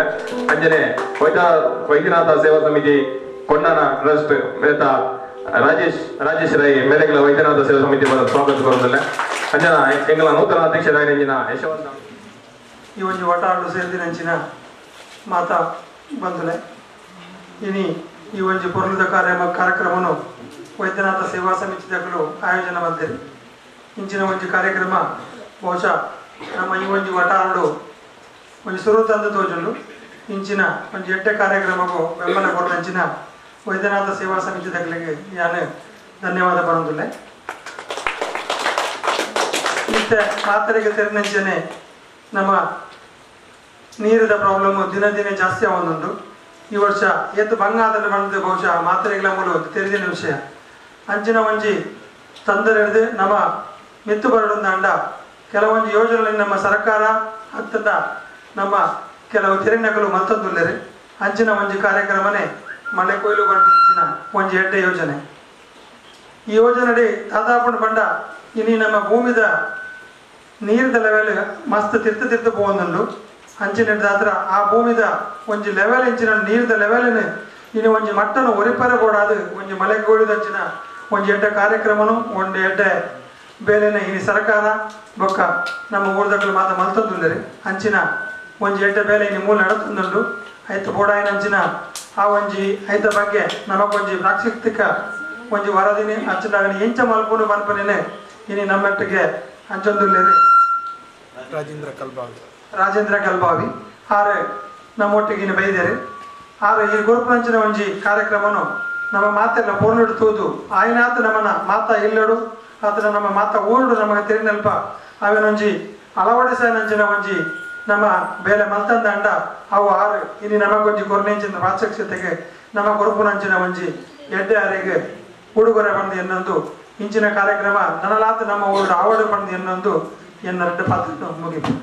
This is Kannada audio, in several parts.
ಅಂಜನೆ ವೈದ್ಯ ವೈದ್ಯನಾಥ ಸೇವಾ ಸಮಿತಿ ಕೊಂಡನ ಟ್ರಸ್ಟ್ ಮೇತ ರಾಜೇಶ್ ರಾಜೇಶ್ ರೈ ಮೇಲೆಗಳ ವೈದ್ಯನಾಥ ಸೇವಾ ಸಮಿತಿ ಬಂದ ಸ್ವಾಗತ ಕೋರುದಿಲ್ಲ ಅಂಜನ ಎಂಗಳ ನೂತನ ಅಧ್ಯಕ್ಷರಾಗಿ ಇಂಜಿನ ಯಶವಂತ ಈ ಒಂಜಿ ಒಟಾಡು ಸೇರಿದಿನಂಚಿನ ಮಾತ ಬಂದುಲೆ ಇನಿ ಈ ಒಂಜಿ ಪೊರ್ಲುದ ಕಾರ್ಯ ಕಾರ್ಯಕ್ರಮನು ವೈದ್ಯನಾಥ ಸೇವಾ ಸಮಿತಿ ದಕ್ಕಲು ಆಯೋಜನೆ ಮಾಡಿದೆ ಇಂಚಿನ ಒಂಜಿ ಕಾರ್ಯಕ್ರಮ ಬಹುಶಃ ನಮ್ಮ ಈ ಒಂಜಿ ಒಟಾಡು ಒಂಜಿ ಸುರು ತಂದು ತೋಜುಂಡು ಇಂಚಿನ ಒಂಜಿ ಎಡ್ಡೆ ಕಾರ್ಯಕ್ರಮಗೂ ಬೆಂಬಲ ಕೊರಲಂಚಿನ ವೈದ್ಯನಾಥ ಸೇವಾ ಸಮಿತಿ ದಕ್ಕಲಿಗೆ ಯಾನು ಧನ್ಯವಾದ ಬರೋದಿಲ್ಲ ಮತ್ತೆ ಮಾತರಿಗೆ ತೆರನಂಚನೆ ನಮ್ಮ ನೀರಿನ ಪ್ರಾಬ್ಲಮ್ ದಿನ ದಿನ ಜಾಸ್ತಿ ಆವೊಂದುಂಡು ಈ ವರ್ಷ ಎದ್ದು ಬಂಗಾದಲ್ಲಿ ಬಂದು ಬಹುಶಃ ಮಾತ್ರೆಗಳ ಮೂಲ ತೆರೆದಿನ ವಿಷಯ ಅಂಚಿನ ಒಂಜಿ ತೊಂದರೆ ಹಿಡಿದು ನಮ್ಮ ಮಿತ್ತು ಬರಡೊಂದು ಅಂಡ ಕೆಲವೊಂದು ಯೋಜನೆಗಳಲ್ಲಿ ನಮ್ಮ ಸರ್ಕಾರ ಹತ್ತದ ನಮ್ಮ ಕೆಲವು ತಿರಂಗಗಳು ಮಲ್ತೊಂದುಲ್ಲೆರು ಅಂಚಿನ ಒಂಜಿ ಕಾರ್ಯಕ್ರಮನೇ ಮಳೆ ಕೊಯ್ಲು ಬಂಡಿನ ಒಂಜಿ ಎಡ್ಡೆ ಯೋಜನೆ ಈ ಯೋಜನೆ ದಾದಾಪುಂಡು ಬಂಡ ಇನಿ ನಮ್ಮ ಭೂಮಿದ ನೀರಿದ ಲೆವೆಲ್ ಮಸ್ತ್ ತಿರ್ತ ತಿರ್ತ ಪೋವೊಂದುಂಡು ಅಂಚಿನ ದಾತ್ರ ಆ ಭೂಮಿದ ಒಂಜಿ ಲೆವೆಲ್ ಇಂಚಿನ ನೀರಿದ ಲೆವೆಲ್ ಇನ್ನು ಒಂಜಿ ಮಟ್ಟನು ಒರಿಪರ ಕೊಡಾದು ಒಂಜಿ ಮಲೆ ಗೋಳಿದಂಚಿನ ಒಂಜಿ ಎಡ್ಡೆ ಕಾರ್ಯಕ್ರಮನು ಒಂದು ಎಡ್ಡೆ ಬೇಲೆನ ಇನಿ ಸರ್ಕಾರ ಬೊಕ್ಕ ನಮ್ಮ ಊರ್ದಗಳು ಮಾತ ಮಲ್ತೊಂದುಲ್ಲೆರು ಅಂಚಿನ ಒಂಜಿ ಎಡ್ಡೆ ಬೇಲೆ ಇನಿ ಮೂಲ ನಡತೊಂದುಂಡು ಐತ ಬೋಡಾಯಿನ ಅಂಚಿನ ಆ ಒಂಜಿ ಐತ ಬಗ್ಗೆ ನಮಗೊಂಜಿ ಪ್ರಾಕ್ಷಿಕ್ತಿಕ ಒಂಜಿ ವರದಿನಿ ಅಂಚಿನಾಗನಿ ಎಂಚ ಮಲ್ಪುಂಡು ಮನ್ಪನೇನೆ ಇನಿ ನಮ್ಮಟ್ಟಿಗೆ ಅಂಚೊಂದುಲ್ಲೆರು ರಾಜೇಂದ್ರ ಕಲ್ಬಾವಿ ರಾಜೇಂದ್ರ ಗಲ್ಬಾವಿ ಆರೆ ನಮ್ಮೊಟ್ಟಿಗಿನ ಬೈದೇರಿ ಆರೆ ಈ ಗುರುಪಂಚನ ಒಂಜಿ ಕಾರ್ಯಕ್ರಮನು ನಮ್ಮ ಮಾತೆಲ್ಲ ಪೂರ್ಣಡು ತೂದು ಆಯ್ನಾತ ನಮ್ಮನ ಮಾತ ಇಲ್ಲಡು ಆತನ ನಮ್ಮ ಮಾತ ಊರುಡು ನಮಗೆ ತಿರಿನಲ್ಪ ಅವೇನೊಂಜಿ ಅಳವಡಿಸನಂಚಿನ ಒಂಜಿ ನಮ್ಮ ಬೇಲೆ ಮಲ್ತಂದ ಅಂಡ ಅವು ಆರು ಇನಿ ನಮಗೊಂಜಿ ಕೊರ್ನೆಂಚಿನ ವಾಚಕ್ಷತೆಗೆ ನಮ್ಮ ಗುರುಪುನಂಚಿನ ಒಂಜಿ ಎಡ್ಡೆ ಆರೆಗೆ ಉಡುಗೊರೆ ಬಂದು ಎನ್ನೊಂದು ಇಂಚಿನ ಕಾರ್ಯಕ್ರಮ ನನಲಾತ ನಮ್ಮ ಊರು ಆವಡು ಬಂದು ಎನ್ನೊಂದು ಎನ್ನೆರಡು ಪಾತ್ರ ಮುಗಿತು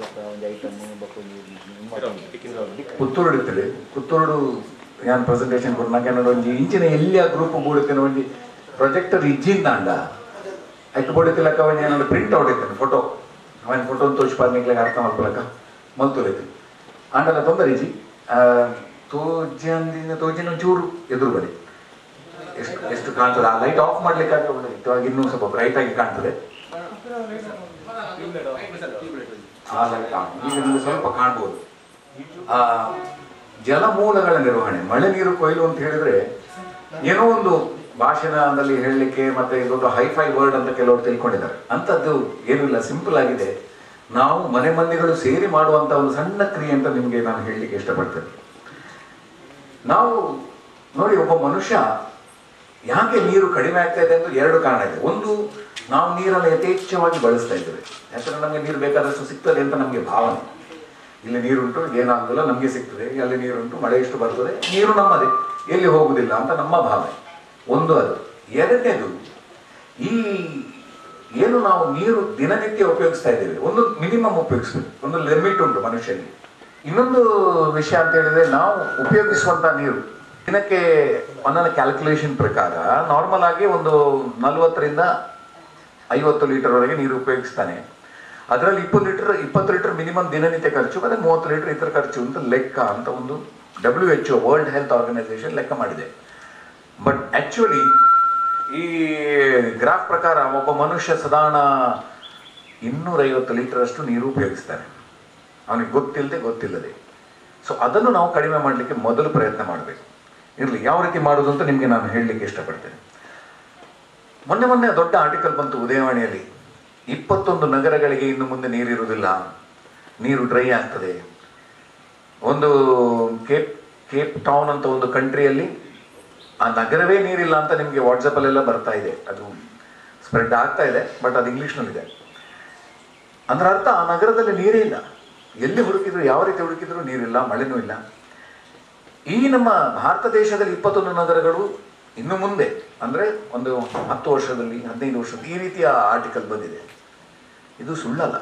ಪುತ್ತೂರು ಇರ್ತದೆ ಪುತ್ತೂರು ഞാൻ ಪ್ರೆಸೆಂಟೇಷನ್ ಕೊಡ್ನಾಕ ಏನೋ ಒಂಜಿ ಇಂಚಿನ ಎಲ್ಲಿಯ ಗ್ರೂಪ್ ಮೂಡಿತೇನೆ ಒಂಜಿ ಪ್ರೊಜೆಕ್ಟರ್ ಇಜ್ಜಿಂದ ಅಂಡ ಐತು ಬೋಡಿತಿಲಕ್ಕ ಒಂಜಿ ಏನೋ ಪ್ರಿಂಟ್ ಔಟ್ ಇರ್ತೇನೆ ಫೋಟೋ ಅವನ ಫೋಟೋ ತೋರಿಸ್ಪಾರ್ನಿಕ್ಲಾಗ ಅರ್ಥ ಮಾಡ್ಕೊಳಕ ಮಲ್ತೂರೈತಿ ಆಂಡಲ ತೊಂದರೆ ಇಜಿ ತೋಜಂದಿನ ತೋಜಿನ ಚೂರು ಎದುರು ಬಡಿ ಎಷ್ಟು ಎಷ್ಟು ಕಾಣ್ತದೆ ಆ ಲೈಟ್ ಆಫ್ ಮಾಡ್ಲಿಕ್ಕೆ ಒಳ್ಳೆದಿತ್ತು ಆಗ ಇನ್ನೂ ಸ್ವಲ್ಪ ಬ್ರೈಟ್ ಆಗಿ ಕಾಣ್ತದೆ ಆ ಲೈಟ್ ಆಫ್ ಈಗ ನಿಮ್ಗೆ ಸ್ವಲ್ಪ ಕಾಣ್ಬೋದು ಆ ಜಲಮೂಲಗಳ ನಿರ್ವಹಣೆ ಮಳೆ ನೀರು ಕೊಯ್ಲು ಅಂತ ಹೇಳಿದ್ರೆ ಏನೋ ಒಂದು ಭಾಷಣದಲ್ಲಿ ಹೇಳಲಿಕ್ಕೆ ಮತ್ತೆ ಇದೊಂದು ಹೈಫೈ ವರ್ಡ್ ಅಂತ ಕೆಲವರು ತಿಳ್ಕೊಂಡಿದ್ದಾರೆ ಅಂಥದ್ದು ಏನೂ ಇಲ್ಲ ಸಿಂಪಲ್ ಆಗಿದೆ ನಾವು ಮನೆ ಮಂದಿಗಳು ಸೇರಿ ಮಾಡುವಂತ ಒಂದು ಸಣ್ಣ ಕ್ರಿಯೆ ಅಂತ ನಿಮಗೆ ನಾನು ಹೇಳಲಿಕ್ಕೆ ಇಷ್ಟಪಡ್ತೇನೆ ನಾವು ನೋಡಿ ಒಬ್ಬ ಮನುಷ್ಯ ಯಾಕೆ ನೀರು ಕಡಿಮೆ ಆಗ್ತಾ ಇದೆ ಅಂತ ಎರಡು ಕಾರಣ ಇದೆ ಒಂದು ನಾವು ನೀರನ್ನು ಯಥೇಚ್ಛವಾಗಿ ಬಳಸ್ತಾ ಇದ್ದೇವೆ ಯಾಕಂದ್ರೆ ನಮಗೆ ನೀರು ಬೇಕಾದಷ್ಟು ಸಿಗ್ತದೆ ಅಂತ ನಮಗೆ ಭಾವನೆ ಇಲ್ಲಿ ನೀರುಂಟು ಏನಾಗಲ್ಲ ನಮಗೆ ಸಿಗ್ತದೆ ಅಲ್ಲಿ ನೀರುಂಟು ಮಳೆ ಎಷ್ಟು ಬರ್ತದೆ ನೀರು ನಮ್ಮದೇ ಎಲ್ಲಿ ಹೋಗುದಿಲ್ಲ ಅಂತ ನಮ್ಮ ಭಾವನೆ ಒಂದು ಅದು ಎರಡನೇದು ಈ ಏನು ನಾವು ನೀರು ದಿನನಿತ್ಯ ಉಪಯೋಗಿಸ್ತಾ ಇದ್ದೇವೆ ಒಂದು ಮಿನಿಮಮ್ ಉಪಯೋಗಿಸ್ಬೇಕು ಒಂದು ಲಿಮಿಟ್ ಉಂಟು ಮನುಷ್ಯನಿಗೆ ಇನ್ನೊಂದು ವಿಷಯ ಅಂತ ಹೇಳಿದ್ರೆ ನಾವು ಉಪಯೋಗಿಸುವಂತ ನೀರು ದಿನಕ್ಕೆ ಒಂದೊಂದು ಕ್ಯಾಲ್ಕುಲೇಷನ್ ಪ್ರಕಾರ ನಾರ್ಮಲ್ ಆಗಿ ಒಂದು ನಲವತ್ತರಿಂದ ಐವತ್ತು ಲೀಟರ್ ವರೆಗೆ ನೀರು ಉಪಯೋಗಿಸ್ತಾನೆ ಅದರಲ್ಲಿ ಇಪ್ಪತ್ತು ಲೀಟರ್ ಇಪ್ಪತ್ತು ಲೀಟರ್ ಮಿನಿಮಮ್ ದಿನನಿತ್ಯ ಖರ್ಚು ಮತ್ತೆ ಮೂವತ್ತು ಲೀಟರ್ ಇತರ ಖರ್ಚು ಅಂತ ಲೆಕ್ಕ ಅಂತ ಒಂದು W H O world health organisation ಲೆಕ್ಕ ಮಾಡಿದೆ ಬಟ್ ಆಕ್ಚುಲಿ ಈ ಗ್ರಾಫ್ ಪ್ರಕಾರ ಒಬ್ಬ ಮನುಷ್ಯ ಸಾಧಾರಣ ಇನ್ನೂರೈವತ್ತು ಲೀಟರ್ ಅಷ್ಟು ನೀರು ಉಪಯೋಗಿಸ್ತಾನೆ ಅವನಿಗೆ ಗೊತ್ತಿಲ್ಲದೆ ಗೊತ್ತಿಲ್ಲದೆ ಸೊ ಅದನ್ನು ನಾವು ಕಡಿಮೆ ಮಾಡಲಿಕ್ಕೆ ಮೊದಲು ಪ್ರಯತ್ನ ಮಾಡಬೇಕು ಇರಲಿ ಯಾವ ರೀತಿ ಮಾಡೋದು ಅಂತ ನಿಮಗೆ ನಾನು ಹೇಳಲಿಕ್ಕೆ ಇಷ್ಟಪಡ್ತೇನೆ ಮೊನ್ನೆ ಮೊನ್ನೆ ದೊಡ್ಡ ಆರ್ಟಿಕಲ್ ಬಂತು ಉದಯವಾಣಿಯಲ್ಲಿ ಇಪ್ಪತ್ತೊಂದು ನಗರಗಳಿಗೆ ಇನ್ನು ಮುಂದೆ ನೀರಿರುವುದಿಲ್ಲ ನೀರು ಡ್ರೈ ಆಗ್ತದೆ ಒಂದು ಕೇಪ್ ಕೇಪ್ ಟೌನ್ ಅಂತ ಒಂದು ಕಂಟ್ರಿಯಲ್ಲಿ ಆ ನಗರವೇ ನೀರಿಲ್ಲ ಅಂತ ನಿಮಗೆ ವಾಟ್ಸಪ್ಪಲ್ಲೆಲ್ಲ ಬರ್ತಾ ಇದೆ ಅದು ಸ್ಪ್ರೆಡ್ ಆಗ್ತಾ ಇದೆ ಬಟ್ ಅದು ಇಂಗ್ಲೀಷ್ನಲ್ಲಿದೆ ಅದರ ಅರ್ಥ ಆ ನಗರದಲ್ಲಿ ನೀರೇ ಇಲ್ಲ ಎಲ್ಲಿ ಹುಡುಕಿದ್ರು ಯಾವ ರೀತಿ ಹುಡುಕಿದ್ರು ನೀರಿಲ್ಲ ಮಳೆನೂ ಇಲ್ಲ ಈ ನಮ್ಮ ಭಾರತ ದೇಶದಲ್ಲಿ ಇಪ್ಪತ್ತೊಂದು ನಗರಗಳು ಇನ್ನು ಮುಂದೆ ಅಂದರೆ ಒಂದು ಹತ್ತು ವರ್ಷದಲ್ಲಿ ಹದಿನೈದು ವರ್ಷದಲ್ಲಿ ಈ ರೀತಿಯ ಆರ್ಟಿಕಲ್ ಬಂದಿದೆ ಇದು ಸುಳ್ಳಲ್ಲ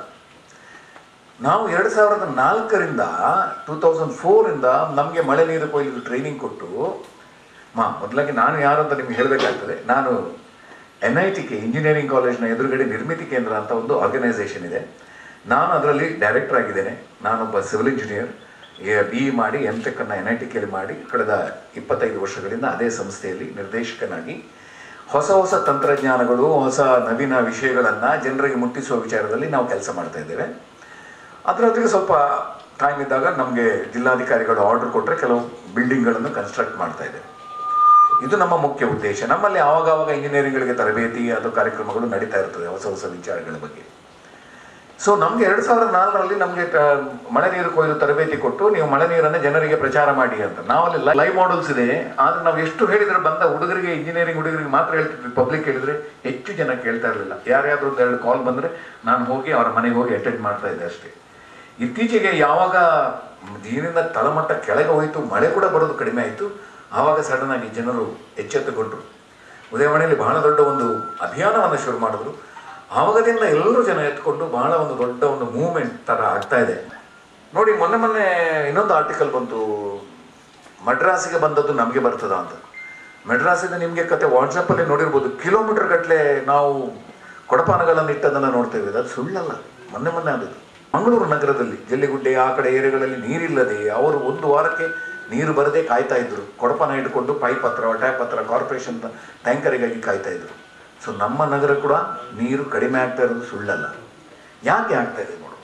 ನಾವು ಎರಡು ಸಾವಿರದ ನಾಲ್ಕರಿಂದ ಟೂ ತೌಸಂಡ್ ಫೋರಿಂದ ನಮಗೆ ಮಳೆ ನೀರು ಕೊಯ್ಲಿಗೆ ಟ್ರೈನಿಂಗ್ ಕೊಟ್ಟು ಮಾ ಮೊದಲಾಗಿ ನಾನು ಯಾರು ಅಂತ ನಿಮ್ಗೆ ಹೇಳಬೇಕಾಗ್ತದೆ ನಾನು N I T K engineering ಕಾಲೇಜ್ನ ಎದುರುಗಡೆ ನಿರ್ಮಿತಿ ಕೇಂದ್ರ ಅಂತ ಒಂದು ಆರ್ಗನೈಸೇಷನ್ ಇದೆ ನಾನು ಅದರಲ್ಲಿ ಡೈರೆಕ್ಟರ್ ಆಗಿದ್ದೇನೆ ನಾನೊಬ್ಬ ಸಿವಿಲ್ ಇಂಜಿನಿಯರ್ ಬಿ ಮಾಡಿ ಎಂ ಟೆಕ್ ಅನ್ನ ಎನ್ ಐ ಟಿ ಕೆಲಿ ಮಾಡಿ ಕಳೆದ ಇಪ್ಪತ್ತೈದು ವರ್ಷಗಳಿಂದ ಅದೇ ಸಂಸ್ಥೆಯಲ್ಲಿ ನಿರ್ದೇಶಕನಾಗಿ ಹೊಸ ಹೊಸ ತಂತ್ರಜ್ಞಾನಗಳು ಹೊಸ ನವೀನ ವಿಷಯಗಳನ್ನು ಜನರಿಗೆ ಮುಟ್ಟಿಸುವ ವಿಚಾರದಲ್ಲಿ ನಾವು ಕೆಲಸ ಮಾಡ್ತಾ ಇದ್ದೇವೆ ಅದರ ಜೊತೆಗೆ ಸ್ವಲ್ಪ ಟೈಮ್ ಇದ್ದಾಗ ನಮಗೆ ಜಿಲ್ಲಾಧಿಕಾರಿಗಳು ಆರ್ಡರ್ ಕೊಟ್ಟರೆ ಕೆಲವು ಬಿಲ್ಡಿಂಗ್ಗಳನ್ನು ಕನ್ಸ್ಟ್ರಕ್ಟ್ ಮಾಡ್ತಾ ಇದ್ದೇವೆ ಇದು ನಮ್ಮ ಮುಖ್ಯ ಉದ್ದೇಶ ನಮ್ಮಲ್ಲಿ ಆವಾಗ ಆವಾಗ ಇಂಜಿನಿಯರಿಂಗ್ಗಳಿಗೆ ತರಬೇತಿ ಅದು ಕಾರ್ಯಕ್ರಮಗಳು ನಡೀತಾ ಇರ್ತದೆ ಹೊಸ ಹೊಸ ವಿಚಾರಗಳ ಬಗ್ಗೆ ಸೊ ನಮ್ಗೆ ಎರಡ್ ಸಾವಿರದ ನಾಲ್ಕರಲ್ಲಿ ನಮಗೆ ಮಳೆ ನೀರು ಕೊಯ್ಲು ತರಬೇತಿ ಕೊಟ್ಟು ನೀವು ಮಳೆ ನೀರನ್ನು ಜನರಿಗೆ ಪ್ರಚಾರ ಮಾಡಿ ಅಂತ ನಾವಲ್ಲಿ ಲೈವ್ ಮಾಡಲ್ಸ್ ಇದೆ ಆದ್ರೆ ನಾವು ಎಷ್ಟು ಹೇಳಿದ್ರೆ ಬಂದ ಹುಡುಗರಿಗೆ ಇಂಜಿನಿಯರಿಂಗ್ ಹುಡುಗರಿಗೆ ಮಾತ್ರ ಹೇಳ್ತಿದ್ವಿ ಪಬ್ಲಿಕ್ ಹೇಳಿದ್ರೆ ಹೆಚ್ಚು ಜನ ಕೇಳ್ತಾ ಇರಲಿಲ್ಲ ಯಾರ್ಯಾದ್ರೂ ಒಂದು ಎರಡು ಕಾಲ್ ಬಂದ್ರೆ ನಾನು ಹೋಗಿ ಅವರ ಮನೆಗೆ ಹೋಗಿ ಅಟೆಂಡ್ ಮಾಡ್ತಾ ಇದ್ದೆ ಅಷ್ಟೇ ಇತ್ತೀಚೆಗೆ ಯಾವಾಗ ನೀರಿನ ತಳಮಟ್ಟ ಕೆಳಗೆ ಹೋಯಿತು ಮಳೆ ಕೂಡ ಬರೋದು ಕಡಿಮೆ ಆಯಿತು ಆವಾಗ ಸಡನ್ ಆಗಿ ಜನರು ಎಚ್ಚೆತ್ತುಕೊಂಡ್ರು ಉದಯವಾಣಿಯಲ್ಲಿ ಬಹಳ ದೊಡ್ಡ ಒಂದು ಅಭಿಯಾನವನ್ನು ಶುರು ಮಾಡಿದ್ರು ಆವಾಗದಿಂದ ಎಲ್ಲರೂ ಜನ ಎತ್ಕೊಂಡು ಬಹಳ ಒಂದು ದೊಡ್ಡ ಒಂದು ಮೂವ್ಮೆಂಟ್ ತರ ಆಗ್ತಾ ಇದೆ ನೋಡಿ ಮೊನ್ನೆ ಮೊನ್ನೆ ಇನ್ನೊಂದು ಆರ್ಟಿಕಲ್ ಬಂತು ಮಡ್ರಾಸಿಗೆ ಬಂದದ್ದು ನಮಗೆ ಬರ್ತದ ಅಂತ ಮೆಡ್ರಾಸಿಂದ ನಿಮಗೆ ಕತೆ ವಾಟ್ಸಪ್ಪಲ್ಲಿ ನೋಡಿರ್ಬೋದು ಕಿಲೋಮೀಟರ್ ಗಟ್ಟಲೆ ನಾವು ಕೊಡಪಾನಗಳನ್ನು ಇಟ್ಟದನ್ನು ನೋಡ್ತೇವೆ ಅದು ಸುಳ್ಳಲ್ಲ ಮೊನ್ನೆ ಮೊನ್ನೆ ಆದದ್ದು ಮಂಗಳೂರು ನಗರದಲ್ಲಿ ಜಲ್ಲಿಗುಡ್ಡೆ ಆ ಕಡೆ ಏರಿಯಾಗಳಲ್ಲಿ ನೀರಿಲ್ಲದೆ ಅವರು ಒಂದು ವಾರಕ್ಕೆ ನೀರು ಬರದೆ ಕಾಯ್ತಾ ಇದ್ರು ಕೊಡಪಾನ ಇಟ್ಕೊಂಡು ಪೈಪ್ ಹತ್ರ ಟ್ಯಾಪ್ ಹತ್ರ ಕಾರ್ಪೊರೇಷನ್ ಟ್ಯಾಂಕರಿಗಾಗಿ ಕಾಯ್ತಾ ಇದ್ರು ಸೊ ನಮ್ಮ ನಗರ ಕೂಡ ನೀರು ಕಡಿಮೆ ಆಗ್ತಾ ಇರೋದು ಸುಳ್ಳಲ್ಲ ಯಾಕೆ ಆಗ್ತಾ ಇದೆ ನೋಡು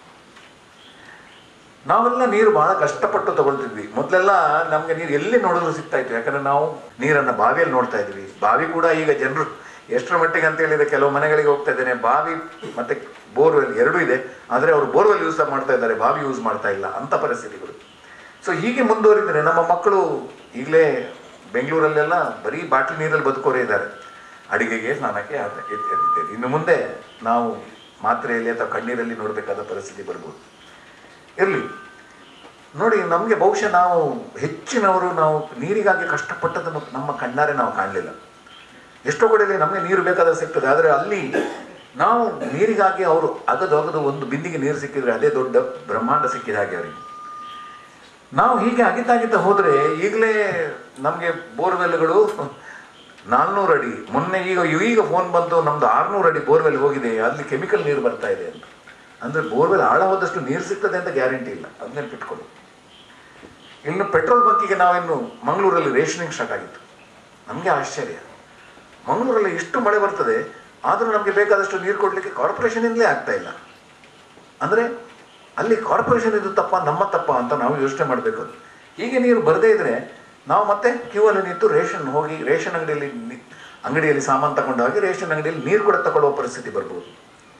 ನಾವೆಲ್ಲ ನೀರು ಬಹಳ ಕಷ್ಟಪಟ್ಟು ತಗೊಳ್ತಿದ್ವಿ ಮೊದಲೆಲ್ಲ ನಮ್ಗೆ ನೀರು ಎಲ್ಲಿ ನೋಡಿದ್ರು ಸಿಗ್ತಾ ಇತ್ತು ಯಾಕಂದ್ರೆ ನಾವು ನೀರನ್ನ ಬಾವಿಯಲ್ಲಿ ನೋಡ್ತಾ ಇದ್ವಿ ಬಾವಿ ಕೂಡ ಈಗ ಜನರು ಎಷ್ಟರ ಮಟ್ಟಿಗೆ ಅಂತ ಹೇಳಿದ್ರೆ ಕೆಲವು ಮನೆಗಳಿಗೆ ಹೋಗ್ತಾ ಇದ್ದೇನೆ ಬಾವಿ ಮತ್ತೆ ಬೋರ್ವೆಲ್ ಎರಡೂ ಇದೆ ಆದರೆ ಅವರು ಬೋರ್ವೆಲ್ ಯೂಸ್ ಮಾಡ್ತಾ ಇದ್ದಾರೆ ಬಾವಿ ಯೂಸ್ ಮಾಡ್ತಾ ಇಲ್ಲ ಅಂತ ಪರಿಸ್ಥಿತಿಗಳು ಸೊ ಹೀಗೆ ಮುಂದುವರಿದರೆ ನಮ್ಮ ಮಕ್ಕಳು ಈಗಲೇ ಬೆಂಗಳೂರಲ್ಲೆಲ್ಲ ಬರೀ ಬಾಟ್ಲಿ ನೀರಲ್ಲಿ ಬದುಕೋರೇ ಇದ್ದಾರೆ ಅಡಿಗೆಗೆ ಸ್ನಾನಕ್ಕೆ ಅದ್- ಇದ್- ಇದ್- ಇನ್ನು ಮುಂದೆ ನಾವು ಮಾತ್ರೆಯಲ್ಲಿ ಅಥವಾ ಕಣ್ಣೀರಲ್ಲಿ ನೋಡಬೇಕಾದ ಪರಿಸ್ಥಿತಿ ಬರ್ಬೋದು ಇರಲಿ ನೋಡಿ ನಮಗೆ ಬಹುಶಃ ನಾವು ಹೆಚ್ಚಿನವರು ನಾವು ನೀರಿಗಾಗಿ ಕಷ್ಟಪಟ್ಟದನ್ನು ನಮ್ಮ ಕಣ್ಣಾರೆ ನಾವು ಕಾಣಲಿಲ್ಲ ಎಷ್ಟೋ ಕಡೆಯಲ್ಲಿ ನಮಗೆ ನೀರು ಬೇಕಾದ ಸಿಗ್ತದೆ ಆದರೆ ಅಲ್ಲಿ ನಾವು ನೀರಿಗಾಗಿ ಅವರು ಅಗದು ಅಗದು ಒಂದು ಬಿಂದಿಗೆ ನೀರು ಸಿಕ್ಕಿದ್ರೆ ಅದೇ ದೊಡ್ಡ ಬ್ರಹ್ಮಾಂಡ ಸಿಕ್ಕಿದ ಹಾಗೆ ಅವರಿಗೆ ನಾವು ಹೀಗೆ ಅಗಿತಾಗಿತ್ತ ಹೋದ್ರೆ ಈಗಲೇ ನಮಗೆ ಬೋರ್ವೆಲ್ಗಳು ನಾಲ್ನೂರು ಅಡಿ ಮೊನ್ನೆ ಈಗ ಈಗ ಫೋನ್ ಬಂತು ನಮ್ದು ಆರ್ನೂರು ಅಡಿ ಬೋರ್ವೆಲ್ ಹೋಗಿದೆ ಅಲ್ಲಿ ಕೆಮಿಕಲ್ ನೀರು ಬರ್ತಾ ಇದೆ ಅಂತ ಅಂದ್ರೆ ಬೋರ್ವೆಲ್ ಆಳ ಹೋದಷ್ಟು ನೀರು ಸಿಗ್ತದೆ ಅಂತ ಗ್ಯಾರಂಟಿ ಇಲ್ಲ ಅದನ್ನ ನೆನ್ಪಿಟ್ಕೊಳ್ಳಿ ಇನ್ನು ಪೆಟ್ರೋಲ್ ಬಂಕಿಗೆ ನಾವಿನ್ನು ಮಂಗಳೂರಲ್ಲಿ ರೇಷನಿಂಗ್ ಸ್ಟಾರ್ಟ್ ಆಗಿತ್ತು ನಮಗೆ ಆಶ್ಚರ್ಯ ಮಂಗಳೂರಲ್ಲಿ ಇಷ್ಟು ಮಳೆ ಬರ್ತದೆ ಆದರೂ ನಮಗೆ ಬೇಕಾದಷ್ಟು ನೀರು ಕೊಡಲಿಕ್ಕೆ ಕಾರ್ಪೊರೇಷನಿಂದಲೇ ಆಗ್ತಾ ಇಲ್ಲ ಅಂದರೆ ಅಲ್ಲಿ ಕಾರ್ಪೊರೇಷನ್ ಇದು ತಪ್ಪ ನಮ್ಮ ತಪ್ಪ ಅಂತ ನಾವು ಯೋಚನೆ ಮಾಡಬೇಕು ಹೀಗೆ ನೀರು ಬರದೇ ಇದ್ರೆ ನಾವು ಮತ್ತೆ ಕ್ಯೂ ಅಲ್ಲಿ ನಿಂತು ರೇಷನ್ ಹೋಗಿ ರೇಷನ್ ಅಂಗಡಿಯಲ್ಲಿ ನಿ- ಅಂಗಡಿಯಲ್ಲಿ ಸಾಮಾನು ತಗೊಂಡು ಹೋಗಿ ರೇಷನ್ ಅಂಗಡಿಯಲ್ಲಿ ನೀರು ಕೂಡ ತಗೊಳ್ಳುವ ಪರಿಸ್ಥಿತಿ ಬರ್ಬೋದು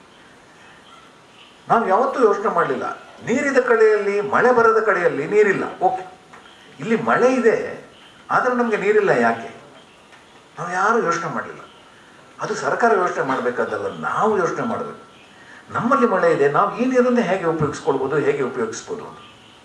ನಾವು ಯಾವತ್ತೂ ಯೋಚನೆ ಮಾಡಲಿಲ್ಲ ನೀರಿದ ಕಡೆಯಲ್ಲಿ ಮಳೆ ಬರದ ಕಡೆಯಲ್ಲಿ ನೀರಿಲ್ಲ ಓಕೆ ಇಲ್ಲಿ ಮಳೆ ಇದೆ ಆದರೆ ನಮಗೆ ನೀರಿಲ್ಲ ಯಾಕೆ ನಾವು ಯಾರು ಯೋಚನೆ ಮಾಡಲಿಲ್ಲ ಅದು ಸರ್ಕಾರ ಯೋಚನೆ ಮಾಡಬೇಕಾದಲ್ಲ ನಾವು ಯೋಚನೆ ಮಾಡಬೇಕು ನಮ್ಮಲ್ಲಿ ಮಳೆ ಇದೆ ನಾವು ಈ ನೀರನ್ನೇ ಹೇಗೆ ಉಪಯೋಗಿಸ್ಕೊಳ್ಬೋದು ಹೇಗೆ ಉಪಯೋಗಿಸ್ಬೋದು ಅಂತ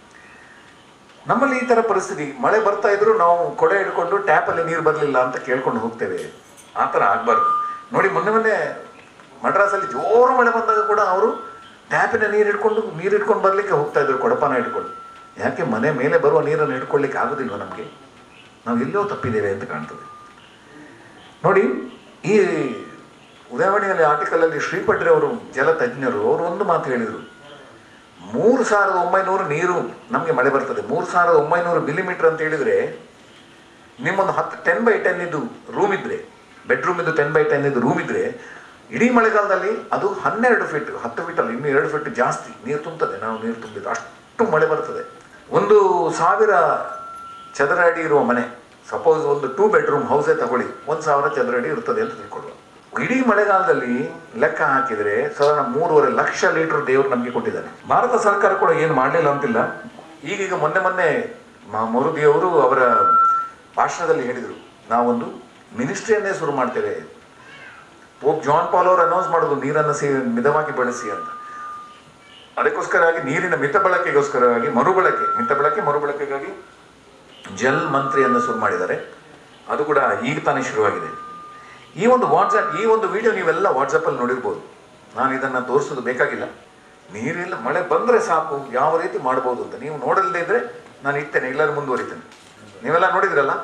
ನಮ್ಮಲ್ಲಿ ಈ ಥರ ಪರಿಸ್ಥಿತಿ ಮಳೆ ಬರ್ತಾ ಇದ್ರು ನಾವು ಕೊಡೆ ಹಿಡ್ಕೊಂಡು ಟ್ಯಾಪಲ್ಲಿ ನೀರು ಬರಲಿಲ್ಲ ಅಂತ ಕೇಳ್ಕೊಂಡು ಹೋಗ್ತೇವೆ ಆ ಥರ ಆಗಬಾರ್ದು ನೋಡಿ ಮೊನ್ನೆ ಮೊನ್ನೆ ಮಡ್ರಾಸಲ್ಲಿ ಜೋರು ಮಳೆ ಬಂದಾಗ ಕೂಡ ಅವರು ಟ್ಯಾಪಿನ ನೀರು ಹಿಡ್ಕೊಂಡು ನೀರು ಹಿಡ್ಕೊಂಡು ಬರಲಿಕ್ಕೆ ಹೋಗ್ತಾ ಇದ್ರು ಕೊಡಪಾನ ಹಿಡ್ಕೊಂಡು ಯಾಕೆ ಮನೆ ಮೇಲೆ ಬರುವ ನೀರನ್ನು ಹಿಡ್ಕೊಳ್ಳಿಕ್ಕೆ ಆಗೋದಿಲ್ವ ನಮಗೆ ನಾವು ಎಲ್ಲೋ ತಪ್ಪಿದ್ದೇವೆ ಅಂತ ಕಾಣ್ತದೆ ನೋಡಿ ಈ ಉದಯವಾಣಿಯಲ್ಲಿ ಆರ್ಟಿಕಲಲ್ಲಿ ಶ್ರೀಪಟ್ರೆ ಅವರು ಜಲ ತಜ್ಞರು ಅವರು ಒಂದು ಮಾತು ಹೇಳಿದರು ಮೂರು ಸಾವಿರದ ಒಂಬೈನೂರು ನೀರು ನಮಗೆ ಮಳೆ ಬರ್ತದೆ ಮೂರು ಸಾವಿರದ ಒಂಬೈನೂರು ಮಿಲಿಮೀಟರ್ ಅಂತ ಹೇಳಿದರೆ ನಿಮ್ಮೊಂದು ಹತ್ತು ಟೆನ್ ಬೈ ಟೆನ್ ಇದು ರೂಮ್ ಇದ್ರೆ ಬೆಡ್ರೂಮ್ ಇದು ಟೆನ್ ಬೈ ಟೆನ್ ಇದು ರೂಮ್ ಇದ್ರೆ ಇಡೀ ಮಳೆಗಾಲದಲ್ಲಿ ಅದು ಹನ್ನೆರಡು ಫೀಟ್ ಹತ್ತು ಫೀಟ್ ಅಲ್ಲ ಇನ್ನು ಎರಡು ಫೀಟ್ ಜಾಸ್ತಿ ನೀರು ತುಂಬುತ್ತದೆ ನಾವು ನೀರು ತುಂಬಿದ್ದು ಅಷ್ಟು ಮಳೆ ಬರ್ತದೆ ಒಂದು ಸಾವಿರ ಚದರ ಅಡಿ ಇರುವ ಮನೆ ಸಪೋಸ್ ಒಂದು ಟೂ ಬೆಡ್ರೂಮ್ ಹೌಸೇ ತಗೊಳ್ಳಿ ಒಂದು ಸಾವಿರ ಚದರ ಅಡಿ ಇರ್ತದೆ ಅಂತ ತಿಳ್ಕೊಳ್ಳುವ ಇಡೀ ಮಳೆಗಾಲದಲ್ಲಿ ಲೆಕ್ಕ ಹಾಕಿದರೆ ಸಾಧಾರಣ ಮೂರುವರೆ ಲಕ್ಷ ಲೀಟರ್ ದೇವರು ನಮಗೆ ಕೊಟ್ಟಿದ್ದಾನೆ ಭಾರತ ಸರ್ಕಾರ ಕೂಡ ಏನು ಮಾಡಲಿಲ್ಲ ಅಂತಿಲ್ಲ ಈಗೀಗ ಮೊನ್ನೆ ಮೊನ್ನೆ ಮ- ಮೋದಿಯವರು ಅವರ ಭಾಷಣದಲ್ಲಿ ಹೇಳಿದರು ನಾವೊಂದು ಮಿನಿಸ್ಟ್ರಿಯನ್ನೇ ಶುರು ಮಾಡ್ತೇವೆ ಪೋಪ್ ಜಾನ್ ಪಾಲ್ ಅವರು ಅನೌನ್ಸ್ ಮಾಡೋದು ನೀರನ್ನು ಸಿ ಮಿತವಾಗಿ ಬಳಸಿ ಅಂತ ಅದಕ್ಕೋಸ್ಕರವಾಗಿ ನೀರಿನ ಮಿತ ಬಳಕೆಗೋಸ್ಕರವಾಗಿ ಮರುಬಳಕೆ ಮಿತ ಬಳಕೆ ಮರುಬಳಕೆಗಾಗಿ ಜಲ್ ಮಂತ್ರಿಯನ್ನು ಶುರು ಮಾಡಿದ್ದಾರೆ ಅದು ಕೂಡ ಈಗ ತಾನೇ ಶುರುವಾಗಿದೆ ಈ ಒಂದು ವಾಟ್ಸಪ್ ಈ ಒಂದು ವಿಡಿಯೋ ನೀವೆಲ್ಲ ವಾಟ್ಸಪ್ಪಲ್ಲಿ ನೋಡಿರ್ಬೋದು ನಾನು ಇದನ್ನು ತೋರಿಸೋದು ಬೇಕಾಗಿಲ್ಲ ನೀರಿಲ್ಲ ಮಳೆ ಬಂದರೆ ಸಾಕು ಯಾವ ರೀತಿ ಮಾಡ್ಬೋದು ಅಂತ ನೀವು ನೋಡಲ್ದೇ ಇದ್ರೆ ನಾನು ಇರ್ತೇನೆ ಎಲ್ಲರೂ ಮುಂದುವರಿತೇನೆ ನೀವೆಲ್ಲ ನೋಡಿದ್ರಲ್ಲ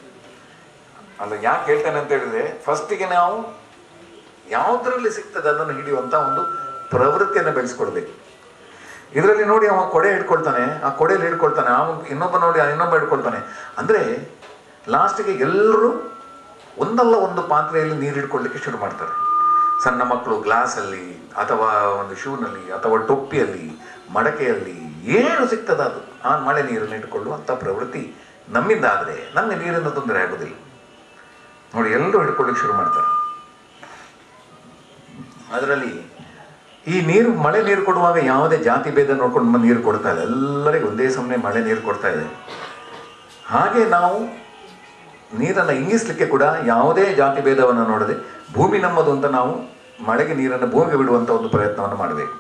ಅಲ್ಲ ಯಾಕೆ ಹೇಳ್ತೇನೆ ಅಂತ ಹೇಳಿದ್ರೆ ಫಸ್ಟಿಗೆ ನಾವು ಯಾವುದರಲ್ಲಿ ಸಿಗ್ತದೆ ಅದನ್ನು ಹಿಡಿಯುವಂಥ ಒಂದು ಪ್ರವೃತ್ತಿಯನ್ನು ಬೆಳೆಸ್ಕೊಡ್ಬೇಕು ಇದರಲ್ಲಿ ನೋಡಿ ಅವ ಕೊಡೆ ಹಿಡ್ಕೊಳ್ತಾನೆ ಆ ಕೊಡೆಯಲ್ಲಿ ಹಿಡ್ಕೊಳ್ತಾನೆ ಅವನು ಇನ್ನೊಬ್ಬ ನೋಡಿ ಆ ಇನ್ನೊಬ್ಬ ಹಿಡ್ಕೊಳ್ತಾನೆ ಅಂದರೆ ಲಾಸ್ಟಿಗೆ ಎಲ್ಲರೂ ಒಂದಲ್ಲ ಒಂದು ಪಾತ್ರೆಯಲ್ಲಿ ನೀರು ಹಿಡ್ಕೊಳ್ಳಿಕ್ಕೆ ಶುರು ಮಾಡ್ತಾರೆ ಸಣ್ಣ ಮಕ್ಕಳು ಗ್ಲಾಸಲ್ಲಿ ಅಥವಾ ಒಂದು ಶೂನಲ್ಲಿ ಅಥವಾ ಟೊಪ್ಪಿಯಲ್ಲಿ ಮಡಕೆಯಲ್ಲಿ ಏನು ಸಿಗ್ತದ ಅದು ಆ ಮಳೆ ನೀರನ್ನು ಇಟ್ಕೊಳ್ಳುವಂಥ ಪ್ರವೃತ್ತಿ ನಮ್ಮಿಂದ ಆದರೆ ನಮಗೆ ನೀರಿನ ತೊಂದರೆ ಆಗೋದಿಲ್ಲ ನೋಡಿ ಎಲ್ಲರೂ ಹಿಡ್ಕೊಳ್ಳಿಕ್ಕೆ ಶುರು ಮಾಡ್ತಾರೆ ಅದರಲ್ಲಿ ಈ ನೀರು ಮಳೆ ನೀರು ಕೊಡುವಾಗ ಯಾವುದೇ ಜಾತಿ ಭೇದ ನೋಡ್ಕೊಂಡು ಬಂದು ನೀರು ಕೊಡ್ತಾ ಇಲ್ಲ ಎಲ್ಲರಿಗೂ ಒಂದೇ ಸಮನೆ ಮಳೆ ನೀರು ಕೊಡ್ತಾ ಇದೆ ಹಾಗೆ ನಾವು ನೀರನ್ನು ಇಂಗಿಸ್ಲಿಕ್ಕೆ ಕೂಡ ಯಾವುದೇ ಜಾತಿ ಭೇದವನ್ನು ನೋಡದೆ ಭೂಮಿ ನಮ್ಮದು ಅಂತ ನಾವು ಮಳೆಗೆ ನೀರನ್ನು ಭೂಮಿಗೆ ಬಿಡುವಂಥ ಒಂದು ಪ್ರಯತ್ನವನ್ನು ಮಾಡಬೇಕು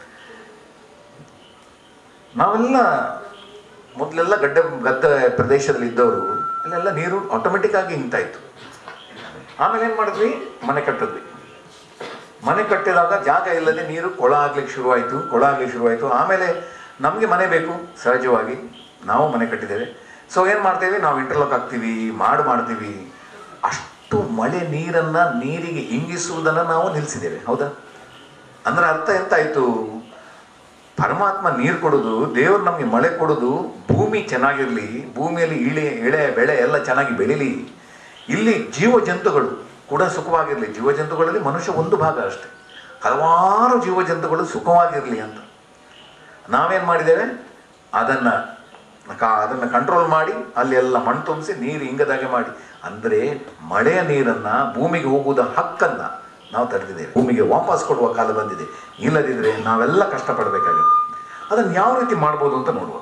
ನಾವೆಲ್ಲ ಮೊದಲೆಲ್ಲ ಗಡ್ಡೆ ಗದ್ದೆ ಪ್ರದೇಶದಲ್ಲಿ ಇದ್ದವರು ಅಲ್ಲೆಲ್ಲ ನೀರು ಆಟೋಮೆಟಿಕ್ ಆಗಿ ಇಂಗ್ತಾ ಇತ್ತು ಆಮೇಲೆ ಏನು ಮಾಡಿದ್ವಿ ಮನೆ ಕಟ್ಟಿದ್ವಿ ಮನೆ ಕಟ್ಟಿದಾಗ ಜಾಗ ಇಲ್ಲದೆ ನೀರು ಕೊಳ ಆಗ್ಲಿಕ್ಕೆ ಶುರುವಾಯಿತು ಕೊಳ ಆಗ್ಲಿಕ್ಕೆ ಶುರುವಾಯಿತು ಆಮೇಲೆ ನಮಗೆ ಮನೆ ಬೇಕು ಸಹಜವಾಗಿ ನಾವು ಮನೆ ಕಟ್ಟಿದ್ದೇವೆ ಸೊ ಏನು ಮಾಡ್ತೇವೆ ನಾವು ಇಂಟರ್ಲಾಕ್ ಹಾಕ್ತೀವಿ ಮಾಡು ಮಾಡ್ತೀವಿ ಅಷ್ಟು ಮಳೆ ನೀರನ್ನ ನೀರಿಗೆ ಇಂಗಿಸುವುದನ್ನು ನಾವು ನಿಲ್ಲಿಸಿದ್ದೇವೆ ಹೌದಾ ಅಂದ್ರೆ ಅರ್ಥ ಎಂತ ಆಯ್ತು ಪರಮಾತ್ಮ ನೀರು ಕೊಡೋದು ದೇವರು ನಮಗೆ ಮಳೆ ಕೊಡೋದು ಭೂಮಿ ಚೆನ್ನಾಗಿರಲಿ ಭೂಮಿಯಲ್ಲಿ ಇಳೆ ಎಳೆ ಬೆಳೆ ಎಲ್ಲ ಚೆನ್ನಾಗಿ ಬೆಳೀಲಿ ಇಲ್ಲಿ ಜೀವ ಜಂತುಗಳು ಕೂಡ ಸುಖವಾಗಿರಲಿ ಜೀವ ಜಂತುಗಳಲ್ಲಿ ಮನುಷ್ಯ ಒಂದು ಭಾಗ ಅಷ್ಟೇ ಹಲವಾರು ಜೀವ ಜಂತುಗಳು ಸುಖವಾಗಿರಲಿ ಅಂತ ನಾವೇನು ಮಾಡಿದ್ದೇವೆ ಅದನ್ನ ಕ- ಅದನ್ನ ಕಂಟ್ರೋಲ್ ಮಾಡಿ ಅಲ್ಲಿ ಎಲ್ಲ ಮಣ್ಣು ತುಂಬಿಸಿ ನೀರು ಇಂಗದಾಗೆ ಮಾಡಿ ಅಂದರೆ ಮಳೆಯ ನೀರನ್ನ ಭೂಮಿಗೆ ಹೋಗುವುದ ಹಕ್ಕನ್ನ ನಾವು ತಡೆದಿದ್ದೇವೆ ಭೂಮಿಗೆ ವಾಪಸ್ ಕೊಡುವ ಕಾಲ ಬಂದಿದೆ ಇಲ್ಲದಿದ್ರೆ ನಾವೆಲ್ಲ ಕಷ್ಟಪಡಬೇಕಾಗುತ್ತೆ ಅದನ್ನು ಯಾವ ರೀತಿ ಮಾಡ್ಬೋದು ಅಂತ ನೋಡುವ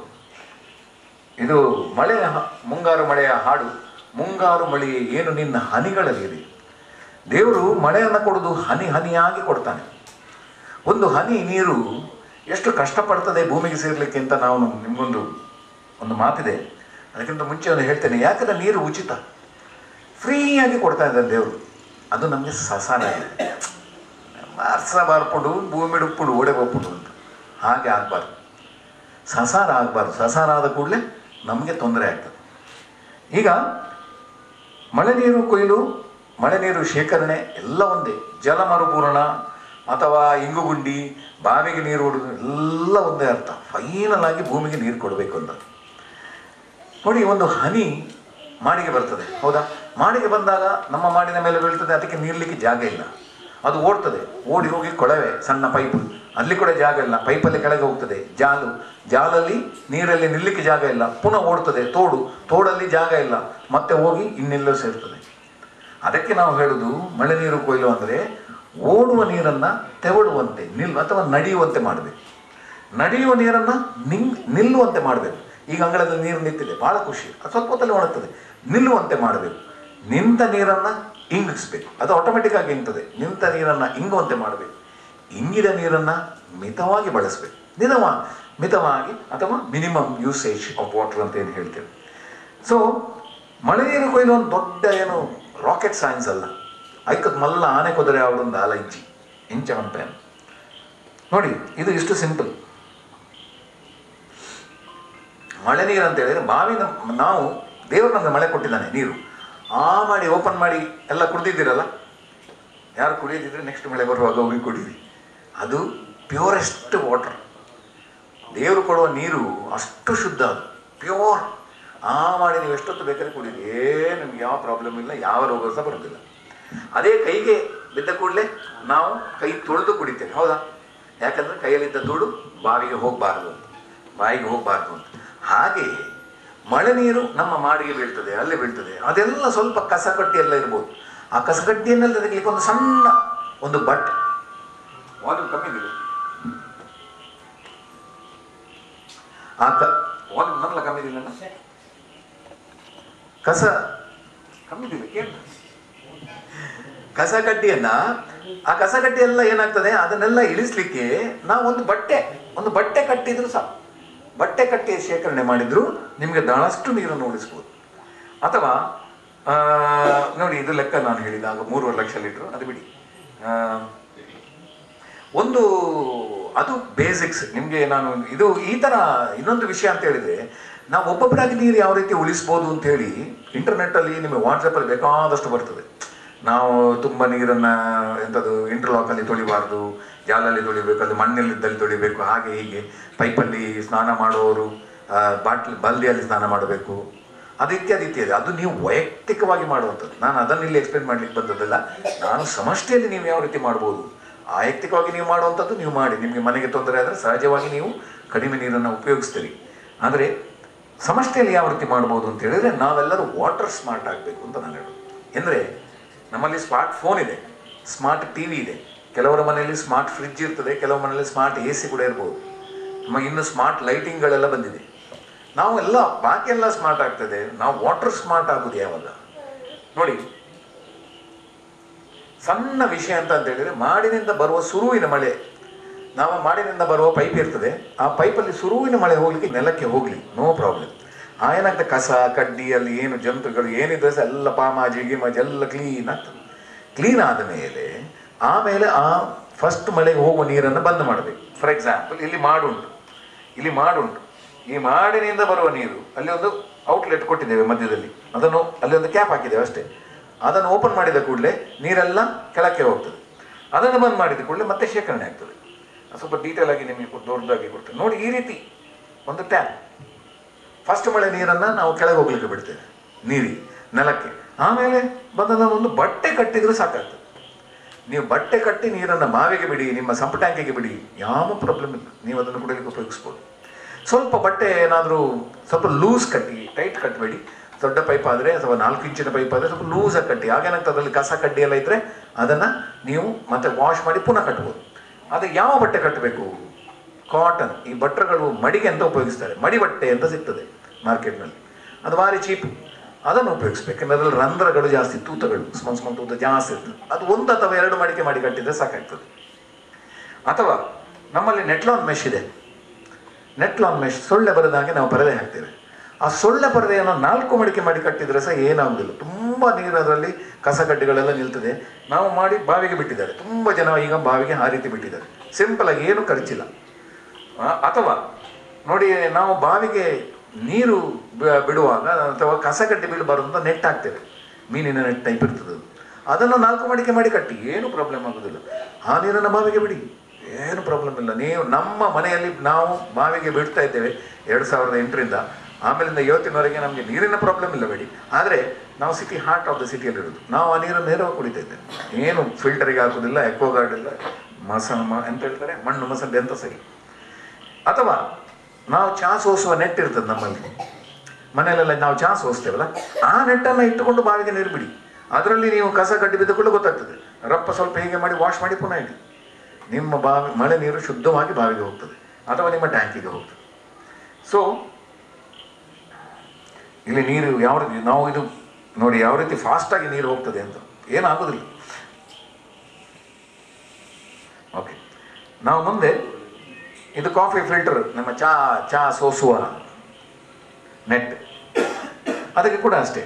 ಇದು ಮಳೆಯ ಹ- ಮುಂಗಾರು ಮಳೆಯ ಹಾಡು ಮುಂಗಾರು ಮಳೆಯೇ ಏನು ನಿನ್ನ ಹನಿಗಳಲ್ಲಿ ದೇವರು ಮಳೆಯನ್ನು ಕೊಡೋದು ಹನಿ ಹನಿಯಾಗಿ ಕೊಡ್ತಾನೆ ಒಂದು ಹನಿ ನೀರು ಎಷ್ಟು ಕಷ್ಟಪಡ್ತದೆ ಭೂಮಿಗೆ ಸೇರ್ಲಿಕ್ಕೆ ಅಂತ ನಾವು ನಿಮಗೊಂದು ಒಂದು ಮಾತಿದೆ ಅದಕ್ಕಿಂತ ಮುಂಚೆ ಒಂದು ಹೇಳ್ತೇನೆ ಯಾಕಂದ್ರೆ ನೀರು ಉಚಿತ ಫ್ರೀಯಾಗಿ ಕೊಡ್ತಾ ಇದ್ದಾರೆ ದೇವರು ಅದು ನಮಗೆ ಸಸಾನ ಇದೆ ಮಾರ್ಸ ಬಾರ್ಪುಡು ಭೂಮಿ ಡುಪ್ಪುಡು ಓಡೆ ಬಪ್ಪುಡು ಅಂತ ಹಾಗೆ ಆಗಬಾರ್ದು ಸಸಾರ ಆಗಬಾರ್ದು ಸಸಾರ ಆದ ಕೂಡಲೇ ನಮಗೆ ತೊಂದರೆ ಆಗ್ತದೆ ಈಗ ಮಳೆ ನೀರು ಕೊಯ್ಲು ಮಳೆ ನೀರು ಶೇಖರಣೆ ಎಲ್ಲ ಒಂದೇ ಜಲ ಮರುಪೂರಣ ಅಥವಾ ಇಂಗುಗುಂಡಿ ಬಾವಿಗೆ ನೀರು ಹೊಡೆದು ಎಲ್ಲ ಒಂದೇ ಅರ್ಥ ಫೈನಲ್ ಆಗಿ ಭೂಮಿಗೆ ನೀರು ಕೊಡಬೇಕು ಅಂತ ನೋಡಿ ಒಂದು ಹನಿ ಮಾಡಿಗೆ ಬರ್ತದೆ ಹೌದಾ ಮಾಡಿಗೆ ಬಂದಾಗ ನಮ್ಮ ಮಾಡಿನ ಮೇಲೆ ಬೀಳ್ತದೆ ಅದಕ್ಕೆ ನೀರ್ಲಿಕ್ಕೆ ಜಾಗ ಇಲ್ಲ ಅದು ಓಡ್ತದೆ ಓಡಿ ಹೋಗಿ ಕೊಳವೆ ಸಣ್ಣ ಪೈಪ್ ಅಲ್ಲಿ ಕೂಡ ಜಾಗ ಇಲ್ಲ ಪೈಪಲ್ಲಿ ಕೆಳಗೆ ಹೋಗ್ತದೆ ಜಾಲು ಜಾಲಲ್ಲಿ ನೀರಲ್ಲಿ ನಿಲ್ಲಕ್ಕೆ ಜಾಗ ಇಲ್ಲ ಪುನಃ ಓಡ್ತದೆ ತೋಡು ತೋಡಲ್ಲಿ ಜಾಗ ಇಲ್ಲ ಮತ್ತೆ ಹೋಗಿ ಇನ್ನೆಲ್ಲೋ ಸೇರ್ತದೆ ಅದಕ್ಕೆ ನಾವು ಹೇಳುದು ಮಳೆ ನೀರು ಕೊಯ್ಲು ಅಂದರೆ ಓಡುವ ನೀರನ್ನ ತೆವಳುವಂತೆ ನಿಲ್ ಅಥವಾ ನಡೆಯುವಂತೆ ಮಾಡಬೇಕು ನಡೆಯುವ ನೀರನ್ನ ನಿಂಗ್ ನಿಲ್ಲುವಂತೆ ಮಾಡಬೇಕು ಈಗ ಅಂಗಳದಲ್ಲಿ ನೀರು ನಿಂತಿದೆ ಬಹಳ ಖುಷಿ ಅದು ಸ್ವಲ್ಪ ಹೊತ್ತಲ್ಲಿ ಒಣಗ್ತದೆ ನಿಲ್ಲುವಂತೆ ಮಾಡಬೇಕು ನಿಂತ ನೀರನ್ನ ಇಂಗಿಸ್ಬೇಕು ಅದು ಆಟೋಮೆಟಿಕ್ ಆಗಿ ಇಂಗ್ತದೆ ನಿಂತ ನೀರನ್ನ ಇಂಗುವಂತೆ ಮಾಡಬೇಕು ಇಂಗಿದ ನೀರನ್ನ ಮಿತವಾಗಿ ಬಳಸಬೇಕು ನಿಧಾನ ಮಿತವಾಗಿ ಅಥವಾ ಮಿನಿಮಮ್ ಯೂಸೇಜ್ ಆಫ್ ವಾಟರ್ ಅಂತ ಏನು ಹೇಳ್ತೇವೆ ಸೊ ಮಳೆ ನೀರು ಕೊಯ್ಲು ಒಂದು ದೊಡ್ಡ ಏನು ರಾಕೆಟ್ ಸೈನ್ಸ್ ಅಲ್ಲ ಐಕತ್ ಮಲ್ಲ ಆನೆ ಕುದುರೆ ಅವರೊಂದು ಆಲ ಇಂಚಿ ಇಂಚ ಪೆನ್ ನೋಡಿ ಇದು ಇಷ್ಟು ಸಿಂಪಲ್ ಮಳೆ ನೀರು ಅಂತ ಹೇಳಿದ್ರೆ ಬಾವಿ ನಮ್- ನಾವು ದೇವರು ನಮಗೆ ಮಳೆ ಕೊಟ್ಟಿದ್ದಾನೆ ನೀರು ಆ ಮಾಡಿ ಓಪನ್ ಮಾಡಿ ಎಲ್ಲ ಕುಡ್ದಿದ್ದೀರಲ್ಲ ಯಾರು ಕುಡಿಯದಿದ್ರೆ ನೆಕ್ಸ್ಟ್ ಮಳೆ ಬರುವಾಗ ಹೋಗಿ ಕುಡೀರಿ ಅದು ಪ್ಯೂರೆಸ್ಟ್ ವಾಟರ್ ದೇವರು ಕೊಡುವ ನೀರು ಅಷ್ಟು ಶುದ್ಧ ಅದು ಪ್ಯೂರ್ ಆ ಮಾಡಿ ನೀವು ಎಷ್ಟೊತ್ತು ಬೇಕಾದ್ರೆ ಕುಡೀರಿ ಏನು ನಿಮ್ಗೆ ಯಾವ ಪ್ರಾಬ್ಲಮ್ ಇಲ್ಲ ಯಾವ ರೋಗ ಸಹ ಬರೋದಿಲ್ಲ ಅದೇ ಕೈಗೆ ಬಿದ್ದ ಕೂಡಲೇ ನಾವು ಕೈ ತೊಳೆದು ಕುಡಿತೇವೆ ಹೌದಾ ಯಾಕಂದ್ರೆ ಕೈಯಲ್ಲಿದ್ದ ಧೂಳು ಬಾವಿಗೆ ಹೋಗಬಾರ್ದು ಅಂತ ಬಾಯಿಗೆ ಹೋಗಬಾರ್ದು ಅಂತ ಹಾಗೆ ಮಳೆ ನೀರು ನಮ್ಮ ಮಾಡಿಗೆ ಬೀಳ್ತದೆ ಅಲ್ಲಿ ಬೀಳ್ತದೆ ಅದೆಲ್ಲ ಸ್ವಲ್ಪ ಕಸಕಟ್ಟಿ ಎಲ್ಲ ಇರ್ಬೋದು ಆ ಕಸಕಟ್ಟಿಯನ್ನೆಲ್ಲ ತೆಗಿಲಿಕ್ಕೆ ಒಂದು ಸಣ್ಣ ಒಂದು ಬಟ್ಟೆ ವಾಲ್ಯೂಮ್ ಕಮ್ಮಿ ಇದೆ ಆ ಕ ವಾಲ್ಯೂಮ್ ನನ್ನಲ್ಲ ಕಮ್ಮಿ ಇದಿಲ್ಲ ಕಸ ಕಮ್ಮಿ ಇದಿಲ್ಲ ಕೇಳಿ ಕಸ ಕಡ್ಡಿಯನ್ನ ಆ ಕಸ ಕಡ್ಡಿ ಎಲ್ಲ ಏನಾಗ್ತದೆ ಅದನ್ನೆಲ್ಲ ಇಳಿಸ್ಲಿಕ್ಕೆ ನಾವು ಒಂದು ಬಟ್ಟೆ ಒಂದು ಬಟ್ಟೆ ಕಟ್ಟಿದ್ರು ಸಾಕು ಬಟ್ಟೆ ಕಟ್ಟಿ ಶೇಖರಣೆ ಮಾಡಿದ್ರು ನಿಮಗೆ ಬಹಳಷ್ಟು ನೀರನ್ನು ಉಳಿಸ್ಬೋದು ಅಥವಾ ಆ, ನೋಡಿ ಇದು ಲೆಕ್ಕ ನಾನು ಹೇಳಿದಾಗ ಮೂರುವರೆ ಲಕ್ಷ ಲೀಟ್ರು ಅದು ಬಿಡಿ ಆ, ಒಂದು ಅದು ಬೇಸಿಕ್ಸ್ ನಿಮಗೆ ನಾನು ಇದು ಈ ತರ ಇನ್ನೊಂದು ವಿಷಯ ಅಂತ ಹೇಳಿದ್ರೆ ನಾವು ಒಬ್ಬೊಬ್ಬರಾಗಿ ನೀರು ಯಾವ ರೀತಿ ಉಳಿಸ್ಬೋದು ಅಂತ ಹೇಳಿ ಇಂಟರ್ನೆಟ್ ಅಲ್ಲಿ ನಿಮಗೆ ವಾಟ್ಸಪ್ ಅಲ್ಲಿ ಬೇಕಾದಷ್ಟು ಬರ್ತದೆ ನಾವು ತುಂಬ ನೀರನ್ನು ಎಂಥದ್ದು ಇಂಟರ್ಲಾಕಲ್ಲಿ ತೊಳಿಬಾರ್ದು ಜಾಲಲ್ಲಿ ತೊಳಿಬೇಕು ಅದು ಮಣ್ಣಲ್ಲಿದ್ದಲ್ಲಿ ತೊಳಿಬೇಕು ಹಾಗೆ ಹೀಗೆ ಪೈಪಲ್ಲಿ ಸ್ನಾನ ಮಾಡುವವರು ಬಾಟ್ಲಿ ಬಲ್ದಿಯಲ್ಲಿ ಸ್ನಾನ ಮಾಡಬೇಕು ಅದು ಇತ್ಯಾದಿ ಇತ್ಯಾದಿ ಅದು ನೀವು ವೈಯಕ್ತಿಕವಾಗಿ ಮಾಡುವಂಥದ್ದು ನಾನು ಅದನ್ನು ಇಲ್ಲಿ ಎಕ್ಸ್ಪ್ಲೇನ್ ಮಾಡ್ಲಿಕ್ಕೆ ಬಂದದ್ದಲ್ಲ ನಾನು ಸಮಷ್ಟಿಯಲ್ಲಿ ನೀವು ಯಾವ ರೀತಿ ಮಾಡ್ಬೋದು ವೈಯಕ್ತಿಕವಾಗಿ ನೀವು ಮಾಡುವಂಥದ್ದು ನೀವು ಮಾಡಿ ನಿಮಗೆ ಮನೆಗೆ ತೊಂದರೆ ಆದರೆ ಸಹಜವಾಗಿ ನೀವು ಕಡಿಮೆ ನೀರನ್ನು ಉಪಯೋಗಿಸ್ತೀರಿ ಆದರೆ ಸಮಷ್ಟಿಯಲ್ಲಿ ಯಾವ ರೀತಿ ಮಾಡ್ಬೋದು ಅಂತ ಹೇಳಿದ್ರೆ ನಾವೆಲ್ಲರೂ ವಾಟರ್ ಸ್ಮಾರ್ಟ್ ಆಗಬೇಕು ಅಂತ ನಾನು ಹೇಳೋದು ಅಂದರೆ ನಮ್ಮಲ್ಲಿ ಸ್ಮಾರ್ಟ್ ಫೋನ್ ಇದೆ ಸ್ಮಾರ್ಟ್ ಟಿ ವಿ ಇದೆ ಕೆಲವರ ಮನೆಯಲ್ಲಿ ಸ್ಮಾರ್ಟ್ ಫ್ರಿಡ್ಜ್ ಇರ್ತದೆ ಕೆಲವು ಮನೆಯಲ್ಲಿ ಸ್ಮಾರ್ಟ್ ಎ ಸಿ ಕೂಡ ಇರ್ಬೋದು ನಮ್ಮ ಇನ್ನು ಸ್ಮಾರ್ಟ್ ಲೈಟಿಂಗ್ಗಳೆಲ್ಲ ಬಂದಿದೆ ನಾವು ಎಲ್ಲ ಬಾಕಿ ಎಲ್ಲ ಸ್ಮಾರ್ಟ್ ಆಗ್ತದೆ ನಾವು ವಾಟರ್ ಸ್ಮಾರ್ಟ್ ಆಗೋದು ಯಾವಾಗ ನೋಡಿ ಸಣ್ಣ ವಿಷಯ ಅಂತ ಅಂತ ಹೇಳಿದ್ರೆ ಮಾಡಿನಿಂದ ಬರುವ ಸುರುವಿನ ಮಳೆ ನಾವು ಮಾಡಿನಿಂದ ಬರುವ ಪೈಪ್ ಇರ್ತದೆ ಆ ಪೈಪಲ್ಲಿ ಸುರುವಿನ ಮಳೆ ಹೋಗ್ಲಿಕ್ಕೆ ನೆಲಕ್ಕೆ ಹೋಗ್ಲಿ ನೋ ಪ್ರಾಬ್ಲಮ್ ಆ ಏನಾಗ್ತದೆ ಕಸ ಕಡ್ಡಿ ಅಲ್ಲಿ ಏನು ಜಂತುಗಳು ಏನಿದ್ರೆ ಸಹ ಎಲ್ಲ ಪಾಮಾಜಿ ಗಿಮಾಜಿ ಎಲ್ಲ ಕ್ಲೀನ್ ಆಗ್ತದೆ ಕ್ಲೀನ್ ಆದ ಮೇಲೆ ಆಮೇಲೆ ಆ ಫಸ್ಟ್ ಮಳೆಗೆ ಹೋಗುವ ನೀರನ್ನು ಬಂದ್ ಮಾಡಬೇಕು ಫಾರ್ ಎಕ್ಸಾಂಪಲ್ ಇಲ್ಲಿ ಮಾಡುಂಟು ಇಲ್ಲಿ ಮಾಡುಂಟು ಈ ಮಾಡಿನಿಂದ ಬರುವ ನೀರು ಅಲ್ಲಿ ಒಂದು ಔಟ್ಲೆಟ್ ಕೊಟ್ಟಿದ್ದೇವೆ ಮಧ್ಯದಲ್ಲಿ ಅದನ್ನು ಅಲ್ಲಿ ಒಂದು ಕ್ಯಾಪ್ ಹಾಕಿದ್ದೇವೆ ಅಷ್ಟೇ ಅದನ್ನು ಓಪನ್ ಮಾಡಿದ ಕೂಡಲೇ ನೀರೆಲ್ಲ ಕೆಳಕ್ಕೆ ಹೋಗ್ತದೆ ಅದನ್ನು ಬಂದ್ ಮಾಡಿದ ಕೂಡಲೇ ಮತ್ತೆ ಶೇಖರಣೆ ಆಗ್ತದೆ ಸ್ವಲ್ಪ ಡೀಟೇಲ್ ಆಗಿ ನಿಮಗೆ ಕೊಟ್ಟು ದೊಡ್ಡದಾಗಿ ಕೊಡ್ತೇನೆ ನೋಡಿ ಈ ರೀತಿ ಒಂದು ಟ್ಯಾಪ್ ಫಸ್ಟ್ ಮಳೆ ನೀರನ್ನು ನಾವು ಕೆಳಗೆ ಹೋಗ್ಲಿಕ್ಕೆ ಬಿಡ್ತೇವೆ ನೀರಿಗೆ ನೆಲಕ್ಕೆ ಆಮೇಲೆ ಬಂದ ಒಂದು ಬಟ್ಟೆ ಕಟ್ಟಿದ್ರು ಸಾಕಾಗ್ತದೆ ನೀವು ಬಟ್ಟೆ ಕಟ್ಟಿ ನೀರನ್ನು ಬಾವಿಗೆ ಬಿಡಿ ನಿಮ್ಮ ಸಂಪ ಟ್ಯಾಂಕಿಗೆ ಬಿಡಿ ಯಾವ ಪ್ರಾಬ್ಲಮ್ ಇಲ್ಲ ನೀವು ಅದನ್ನು ಕುಡಿಯಲಿಕ್ಕೆ ಉಪಯೋಗಿಸ್ಬೋದು ಸ್ವಲ್ಪ ಬಟ್ಟೆ ಏನಾದರೂ ಸ್ವಲ್ಪ ಲೂಸ್ ಕಟ್ಟಿ ಟೈಟ್ ಕಟ್ಟಬೇಡಿ ದೊಡ್ಡ ಪೈಪ್ ಆದರೆ ಅಥವಾ ನಾಲ್ಕು ಇಂಚಿನ ಪೈಪ್ ಆದರೆ ಸ್ವಲ್ಪ ಲೂಸಾಗಿ ಕಟ್ಟಿ ಆಗೇನಾಗ್ತದೆ ಅದರಲ್ಲಿ ಕಸ ಕಡ್ಡಿ ಎಲ್ಲ ಇದ್ದರೆ ಅದನ್ನು ನೀವು ಮತ್ತೆ ವಾಶ್ ಮಾಡಿ ಪುನಃ ಕಟ್ಬೋದು ಅದು ಯಾವ ಬಟ್ಟೆ ಕಟ್ಟಬೇಕು ಕಾಟನ್ ಈ ಬಟ್ಟೆಗಳು ಮಡಿಗೆ ಅಂತ ಉಪಯೋಗಿಸ್ತಾರೆ ಮಡಿ ಬಟ್ಟೆ ಅಂತ ಸಿಗ್ತದೆ ಮಾರ್ಕೆಟ್ನಲ್ಲಿ ಅದು ಭಾರಿ ಚೀಪ್ ಅದನ್ನು ಉಪಯೋಗಿಸ್ಬೇಕು ಯಾಕಂದ್ರೆ ಅದರಲ್ಲಿ ರಂಧ್ರಗಳು ಜಾಸ್ತಿ ತೂತಗಳು ಸ್ಮಾಲ್ ಸ್ಮಾಲ್ ತೂತ ಜಾಸ್ತಿ ಇರ್ತದೆ ಅದು ಒಂದು ಅಥವಾ ಎರಡು ಮಡಿಕೆ ಮಾಡಿ ಕಟ್ಟಿದ್ರೆ ಸಾಕಾಗ್ತದೆ ಅಥವಾ ನಮ್ಮಲ್ಲಿ ನೆಟ್ಲಾನ್ ಮೆಶ್ ಇದೆ ನೆಟ್ಲಾನ್ ಮೆಶ್ ಸೊಳ್ಳೆ ಬರದ ಹಾಗೆ ನಾವು ಪರದೆ ಹಾಕ್ತೇವೆ ಆ ಸೊಳ್ಳೆ ಪರದೆಯನ್ನು ನಾಲ್ಕು ಮಡಿಕೆ ಮಾಡಿ ಕಟ್ಟಿದ್ರೆ ಸಹ ಏನಾಗುದಿಲ್ಲ ತುಂಬ ನೀರು ಅದರಲ್ಲಿ ಕಸ ಕಡ್ಡಿಗಳೆಲ್ಲ ನಿಲ್ತದೆ ನಾವು ಮಾಡಿ ಬಾವಿಗೆ ಬಿಟ್ಟಿದ್ದಾರೆ ತುಂಬ ಜನ ಈಗ ಬಾವಿಗೆ ಆ ರೀತಿ ಬಿಟ್ಟಿದ್ದಾರೆ ಸಿಂಪಲ್ ಆಗಿ ಏನು ಖರ್ಚಿಲ್ಲ ಆ, ಅಥವಾ ನೋಡಿ ನಾವು ಬಾವಿಗೆ ನೀರು ಬಿ- ಬಿಡುವಾಗ ಅಥವಾ ಕಸಗಡ್ಡೆ ಬೀಳಬಾರದು ಅಂತ ನೆಟ್ ಹಾಕ್ತೇವೆ ಮೀನಿನ ನೆಟ್ ಟೈಪ್ ಇರ್ತದೆ ಅದು. ಅದನ್ನು ನಾಲ್ಕು ಮಡಿಕೆ ಮಾಡಿ ಕಟ್ಟಿ ಏನು ಪ್ರಾಬ್ಲಮ್ ಆಗೋದಿಲ್ಲ ಆ ನೀರನ್ನು ಬಾವಿಗೆ ಬಿಡಿ ಏನು ಪ್ರಾಬ್ಲಮ್ ಇಲ್ಲ ನೀವು ನಮ್ಮ ಮನೆಯಲ್ಲಿ ನಾವು ಬಾವಿಗೆ ಬಿಡ್ತಾ ಇದ್ದೇವೆ ಎರಡು ಸಾವಿರದ ಎಂಟರಿಂದ ಆಮೇಲಿಂದ ಇವತ್ತಿನವರೆಗೆ ನಮಗೆ ನೀರಿನ ಪ್ರಾಬ್ಲಮ್ ಇಲ್ಲ ಬೇಡಿ ಆದರೆ ನಾವು ಸಿಟಿ ಹಾರ್ಟ್ ಆಫ್ ದ ಸಿಟಿಯಲ್ಲಿರೋದು ನಾವು ಆ ನೀರನ್ನು ನೇರವಾಗಿ ಕುಡಿತಾ ಇದ್ದೇವೆ ಏನು ಫಿಲ್ಟರಿಗೆ ಹಾಕೋದಿಲ್ಲ ಎಕ್ವಗಾರ್ಡ್ ಇಲ್ಲ ಮಸ ಮ- ಎಂತ ಹೇಳ್ತಾರೆ ಮಣ್ಣು ಮಸಂಡೆ ಅಂತ ಸರಿ ಅಥವಾ ನಾವು ಚಾ ಸೋಸುವ ನೆಟ್ ಇರ್ತದೆ ನಮ್ಮಲ್ಲಿ ಮನೆಯಲ್ಲೆಲ್ಲ ನಾವು ಚಾ ಸೋಸ್ತೇವಲ್ಲ ಆ ನೆಟ್ಟನ್ನು ಇಟ್ಟುಕೊಂಡು ಬಾವಿಗೆ ನೀರು ಬಿಡಿ ಅದರಲ್ಲಿ ನೀವು ಕಸ ಕಡ್ಡಿ ಬಿದ್ದುಕೊಂಡು ಗೊತ್ತಾಗ್ತದೆ ರಪ್ಪ ಸ್ವಲ್ಪ ಹೀಗೆ ಮಾಡಿ ವಾಶ್ ಮಾಡಿ ಪುನಃ ಇಡಿ ನಿಮ್ಮ ಬಾವಿ ಮಳೆ ನೀರು ಶುದ್ಧವಾಗಿ ಬಾವಿಗೆ ಹೋಗ್ತದೆ ಅಥವಾ ನಿಮ್ಮ ಟ್ಯಾಂಕಿಗೆ ಹೋಗ್ತದೆ ಸೊ ಇಲ್ಲಿ ನೀರು ಯಾವ ರೀತಿ ನಾವು ಇದು ನೋಡಿ ಯಾವ ರೀತಿ ಫಾಸ್ಟಾಗಿ ನೀರು ಹೋಗ್ತದೆ ಅಂತ ಏನಾಗೋದಿಲ್ಲ ಓಕೆ ನಾವು ಮುಂದೆ ಇದು ಕಾಫಿ ಫಿಲ್ಟರ್ ನಮ್ಮ ಚಾ ಚಾ ಸೋಸುವ ನೆಟ್ ಅದಕ್ಕೆ ಕೂಡ ಅಷ್ಟೇ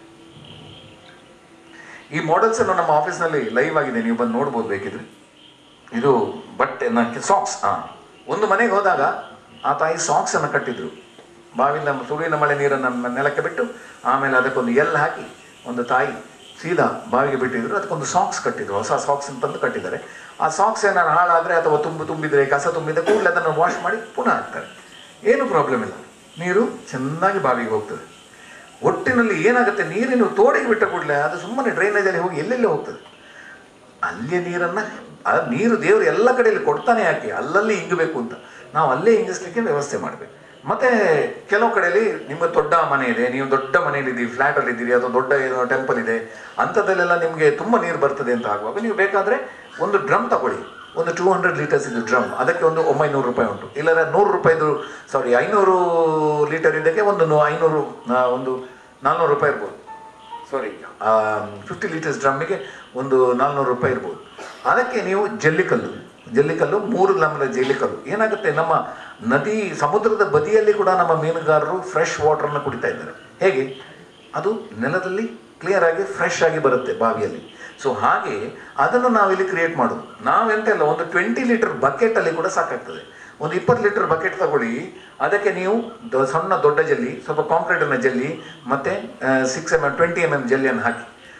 ಈ ಮಾಡೆಲ್ಸ್ ಅನ್ನು ನಮ್ಮ ಆಫೀಸ್ನಲ್ಲಿ ಲೈವ್ ಆಗಿದೆ ನೀವು ಬಂದು ನೋಡ್ಬೋದು ಬೇಕಿದ್ರೆ ಇದು ಬಟ್ಟೆ ನನಗೆ ಸಾಕ್ಸ್ ಹಾಂ ಒಂದು ಮನೆಗೆ ಹೋದಾಗ ಆ ತಾಯಿ ಸಾಕ್ಸ್ ಅನ್ನು ಕಟ್ಟಿದ್ರು ಬಾವಿಯಿಂದ ಸುಳಿನ ಮಳೆ ನೀರನ್ನು ನಮ್ಮ ನೆಲಕ್ಕೆ ಬಿಟ್ಟು ಆಮೇಲೆ ಅದಕ್ಕೊಂದು ಎಲ್ ಹಾಕಿ ಒಂದು ತಾಯಿ ಸೀದಾ ಬಾವಿಗೆ ಬಿಟ್ಟಿದ್ರು ಅದಕ್ಕೊಂದು ಸಾಕ್ಸ್ ಕಟ್ಟಿದ್ರು ಹೊಸ ಸಾಕ್ಸ್ ಅಂತಂದು ಕಟ್ಟಿದ್ದಾರೆ ಆ ಸಾಕ್ಸ್ ಏನಾದ್ರು ಹಾಳಾದರೆ ಅಥವಾ ತುಂಬು ತುಂಬಿದರೆ ಕಸ ತುಂಬಿದ ಕೂಡಲೇ ಅದನ್ನು ವಾಶ್ ಮಾಡಿ ಪುನಃ ಹಾಕ್ತಾರೆ ಏನು ಪ್ರಾಬ್ಲಮ್ ಇಲ್ಲ ನೀರು ಚೆನ್ನಾಗಿ ಬಾವಿಗೆ ಹೋಗ್ತದೆ ಒಟ್ಟಿನಲ್ಲಿ ಏನಾಗುತ್ತೆ ನೀರಿನ ತೋಡಿಗೆ ಬಿಟ್ಟ ಕೂಡಲೇ ಅದು ಸುಮ್ಮನೆ ಡ್ರೈನೇಜಲ್ಲಿ ಹೋಗಿ ಎಲ್ಲೆಲ್ಲಿ ಹೋಗ್ತದೆ ಅಲ್ಲಿಯ ನೀರನ್ನು ಆ ನೀರು ದೇವರು ಎಲ್ಲ ಕಡೆಯಲ್ಲಿ ಕೊಡ್ತಾನೆ ಯಾಕೆ ಅಲ್ಲಲ್ಲಿ ಇಂಗಬೇಕು ಅಂತ ನಾವು ಅಲ್ಲೇ ಇಂಗಿಸ್ಲಿಕ್ಕೆ ವ್ಯವಸ್ಥೆ ಮಾಡಬೇಕು ಮತ್ತೆ ಕೆಲವು ಕಡೆಯಲ್ಲಿ ನಿಮ್ಮ ದೊಡ್ಡ ಮನೆ ಇದೆ ನೀವು ದೊಡ್ಡ ಮನೆಯಲ್ಲಿ ಇದ್ದೀವಿ ಫ್ಲ್ಯಾಟ್ ಅಲ್ಲಿ ಇದ್ದೀರಿ ಅಥವಾ ದೊಡ್ಡ ಏನೋ ಟೆಂಪಲ್ ಇದೆ ಅಂಥದ್ದಲ್ಲೆಲ್ಲ ನಿಮಗೆ ತುಂಬ ನೀರು ಬರ್ತದೆ ಅಂತ ಆಗುವಾಗ ನೀವು ಬೇಕಾದ್ರೆ ಒಂದು ಡ್ರಮ್ ತಗೊಳ್ಳಿ ಒಂದು ಟೂ ಹಂಡ್ರೆಡ್ ಲೀಟರ್ಸ್ ಇದು ಡ್ರಮ್ ಅದಕ್ಕೆ ಒಂದು ಒಂಬೈನೂರು ರೂಪಾಯಿ ಉಂಟು ಇಲ್ಲದ್ರೆ ನೂರು ರೂಪಾಯಿದು ಸಾರಿ ಐನೂರು ಲೀಟರ್ ಇದಕ್ಕೆ ಒಂದು ನೂ- ಐನೂರು ಆ, ಒಂದು ನಾಲ್ನೂರು ರೂಪಾಯಿ ಇರ್ಬೋದು ಸಾರಿ ಫಿಫ್ಟಿ ಲೀಟರ್ಸ್ ಡ್ರಮ್ಮಿಗೆ ಒಂದು ನಾಲ್ನೂರು ರೂಪಾಯಿ ಇರ್ಬೋದು ಅದಕ್ಕೆ ನೀವು ಜಲ್ಲಿಕಲ್ಲು ಜಲ್ಲಿಕಲ್ಲು ಮೂರು ನಮ್ಮದ ಜಲ್ಲಿಕಲ್ಲು ಏನಾಗುತ್ತೆ ನಮ್ಮ ನದಿ ಸಮುದ್ರದ ಬದಿಯಲ್ಲಿ ಕೂಡ ನಮ್ಮ ಮೀನುಗಾರರು ಫ್ರೆಶ್ ವಾಟರ್ನ ಕುಡಿತಾ ಇದ್ದಾರೆ ಹೇಗೆ ಅದು ನೆಲದಲ್ಲಿ ಕ್ಲಿಯರ್ ಆಗಿ ಫ್ರೆಶ್ ಆಗಿ ಬರುತ್ತೆ ಬಾವಿಯಲ್ಲಿ ಸೊ ಹಾಗೆ ಅದನ್ನು ನಾವಿಲ್ಲಿ ಕ್ರಿಯೇಟ್ ಮಾಡೋದು ನಾವೆಂತ ಇಲ್ಲ ಒಂದು ಟ್ವೆಂಟಿ ಲೀಟರ್ ಬಕೆಟಲ್ಲಿ ಕೂಡ ಸಾಕಾಗ್ತದೆ ಒಂದು ಇಪ್ಪತ್ತು ಲೀಟರ್ ಬಕೆಟ್ ತಗೊಳ್ಳಿ ಅದಕ್ಕೆ ನೀವು ದ- ಸಣ್ಣ ದೊಡ್ಡ ಜಲ್ಲಿ ಸ್ವಲ್ಪ ಕಾಂಕ್ರೀಟಿನ ಜಲ್ಲಿ ಮತ್ತೆ six M M twenty M M ಜಲ್ಲಿಯನ್ನು ಹಾಕಿ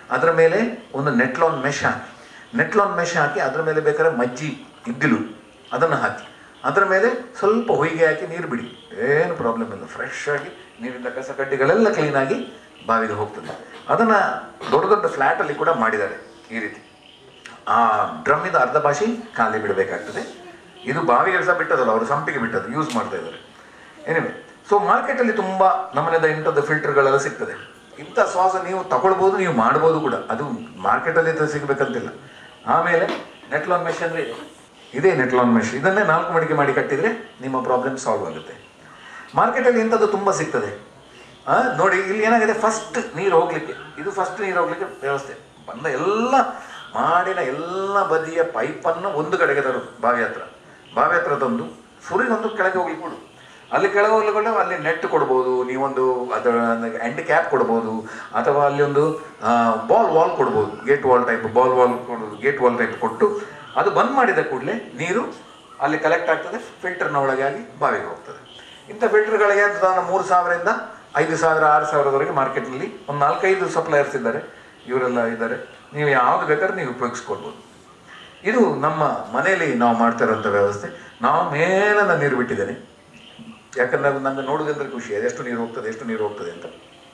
ಅದರ ಮೇಲೆ ಒಂದು ನೆಟ್ಲಾನ್ ಮೆಶ್ ಹಾಕಿ ನೆಟ್ಲಾನ್ ಮೆಶ್ ಹಾಕಿ ಅದರ ಮೇಲೆ ಬೇಕಾದ್ರೆ ಮಜ್ಜಿ ಇದ್ದಿಲು ಅದನ್ನು ಹಾಕಿ ಅದರ ಮೇಲೆ ಸ್ವಲ್ಪ ಹೊಯ್ಗೆ ಹಾಕಿ ನೀರು ಬಿಡಿ ಏನು ಪ್ರಾಬ್ಲಮ್ ಇಲ್ಲ ಫ್ರೆಶ್ ಆಗಿ ನೀರಿಂದ ಕಸ ಕಡ್ಡಿಗಳೆಲ್ಲ ಕ್ಲೀನಾಗಿ ಬಾವಿಗೆ ಹೋಗ್ತದೆ ಅದನ್ನು ದೊಡ್ಡ ದೊಡ್ಡ ಫ್ಲ್ಯಾಟಲ್ಲಿ ಕೂಡ ಮಾಡಿದ್ದಾರೆ ಈ ರೀತಿ ಆ ಡ್ರಮ್ಮಿಂದ ಅರ್ಧ ಭಾಷೆ ಖಾಲಿ ಬಿಡಬೇಕಾಗ್ತದೆ ಇದು ಬಾವಿಗೆ ಸಹ ಬಿಟ್ಟದಲ್ಲ ಅವರು ಸಂಪಿಗೆ ಬಿಟ್ಟದ್ದು ಯೂಸ್ ಮಾಡ್ತಾ ಇದ್ದಾರೆ ಏನಿವೆ ಸೊ ಮಾರ್ಕೆಟಲ್ಲಿ ತುಂಬ ನಮ್ಮನೆದ ಇಂಥದ್ದು ಫಿಲ್ಟರ್ಗಳೆಲ್ಲ ಸಿಗ್ತದೆ ಇಂಥ ಶ್ವಾಸ ನೀವು ತಗೊಳ್ಬೋದು ನೀವು ಮಾಡ್ಬೋದು ಕೂಡ ಅದು ಮಾರ್ಕೆಟಲ್ಲಿ ಇದು ಸಿಗಬೇಕಂತಿಲ್ಲ ಆಮೇಲೆ ನೆಟ್ಲಾನ್ ಮೆಶ್ ಅಂದರೆ ಇದೇ ನೆಟ್ಲಾನ್ ಮೆಶ್ ಇದನ್ನೇ ನಾಲ್ಕು ಮಡಿಕೆ ಮಾಡಿ ಕಟ್ಟಿದರೆ ನಿಮ್ಮ ಪ್ರಾಬ್ಲಮ್ ಸಾಲ್ವ್ ಆಗುತ್ತೆ ಮಾರ್ಕೆಟಲ್ಲಿ ಇಂಥದ್ದು ತುಂಬ ಸಿಗ್ತದೆ ಆ, ನೋಡಿ ಇಲ್ಲಿ ಏನಾಗಿದೆ ಫಸ್ಟ್ ನೀರು ಹೋಗ್ಲಿಕ್ಕೆ ಇದು ಫಸ್ಟ್ ನೀರು ಹೋಗ್ಲಿಕ್ಕೆ ವ್ಯವಸ್ಥೆ ಬಂದ ಎಲ್ಲ ಮಾಡಿನ ಎಲ್ಲ ಬದಿಯ ಪೈಪನ್ನು ಒಂದು ಕಡೆಗೆ ತರೋದು ಬಾವಿ ಹತ್ರ ಬಾವಿ ಹತ್ರ ತಂದು ಸುರಿನೊಂದು ಕೆಳಗೆ ಹೋಗ್ಲಿಕ್ಕೆ ಕೊಡು ಅಲ್ಲಿ ಕೆಳಗೆ ಹೋಗ್ಲಿಕ್ಕೆ ಅಲ್ಲಿ ನೆಟ್ ಕೊಡ್ಬೋದು ನೀವೊಂದು ಅದರ ಎಂಡ್ ಕ್ಯಾಪ್ ಕೊಡ್ಬೋದು ಅಥವಾ ಅಲ್ಲಿ ಒಂದು ಬಾಲ್ ವಾಲ್ ಕೊಡ್ಬೋದು gate valve type ball valve ಕೊಡೋದು ಗೇಟ್ ವಾಲ್ ಟೈಪ್ ಕೊಟ್ಟು ಅದು ಬಂದ್ ಮಾಡಿದ ಕೂಡಲೇ ನೀರು ಅಲ್ಲಿ ಕಲೆಕ್ಟ್ ಆಗ್ತದೆ ಫಿಲ್ಟರ್ನ ಒಳಗೆ ಆಗಿ ಬಾವಿಗೆ ಹೋಗ್ತದೆ ಇಂಥ ಫಿಲ್ಟರ್ಗಳಿಗೆ ಅಂತ ನಾನು ಮೂರು ಸಾವಿರದಿಂದ ಐದು ಸಾವಿರ ಆರು ಸಾವಿರದವರೆಗೆ ಮಾರ್ಕೆಟ್ನಲ್ಲಿ ಒಂದು ನಾಲ್ಕೈದು ಸಪ್ಲೈಯರ್ಸ್ ಇದ್ದಾರೆ ಇವರೆಲ್ಲ ಇದ್ದಾರೆ ನೀವು ಯಾವುದು ಬೇಕಾದ್ರೆ ನೀವು ಉಪಯೋಗಿಸ್ಕೊಳ್ಬೋದು ಇದು ನಮ್ಮ ಮನೆಯಲ್ಲಿ ನಾವು ಮಾಡ್ತಾ ಇರೋಂಥ ವ್ಯವಸ್ಥೆ ನಾವು ಮೇಲನ್ನ ನೀರು ಬಿಟ್ಟಿದ್ದೇನೆ ಯಾಕಂದ್ರೆ ಅದು ನನಗೆ ನೋಡೋದಂದ್ರೆ ಖುಷಿ ಇದೆ ಎಷ್ಟು ನೀರು ಹೋಗ್ತದೆ ಎಷ್ಟು ನೀರು ಹೋಗ್ತದೆ ಅಂತ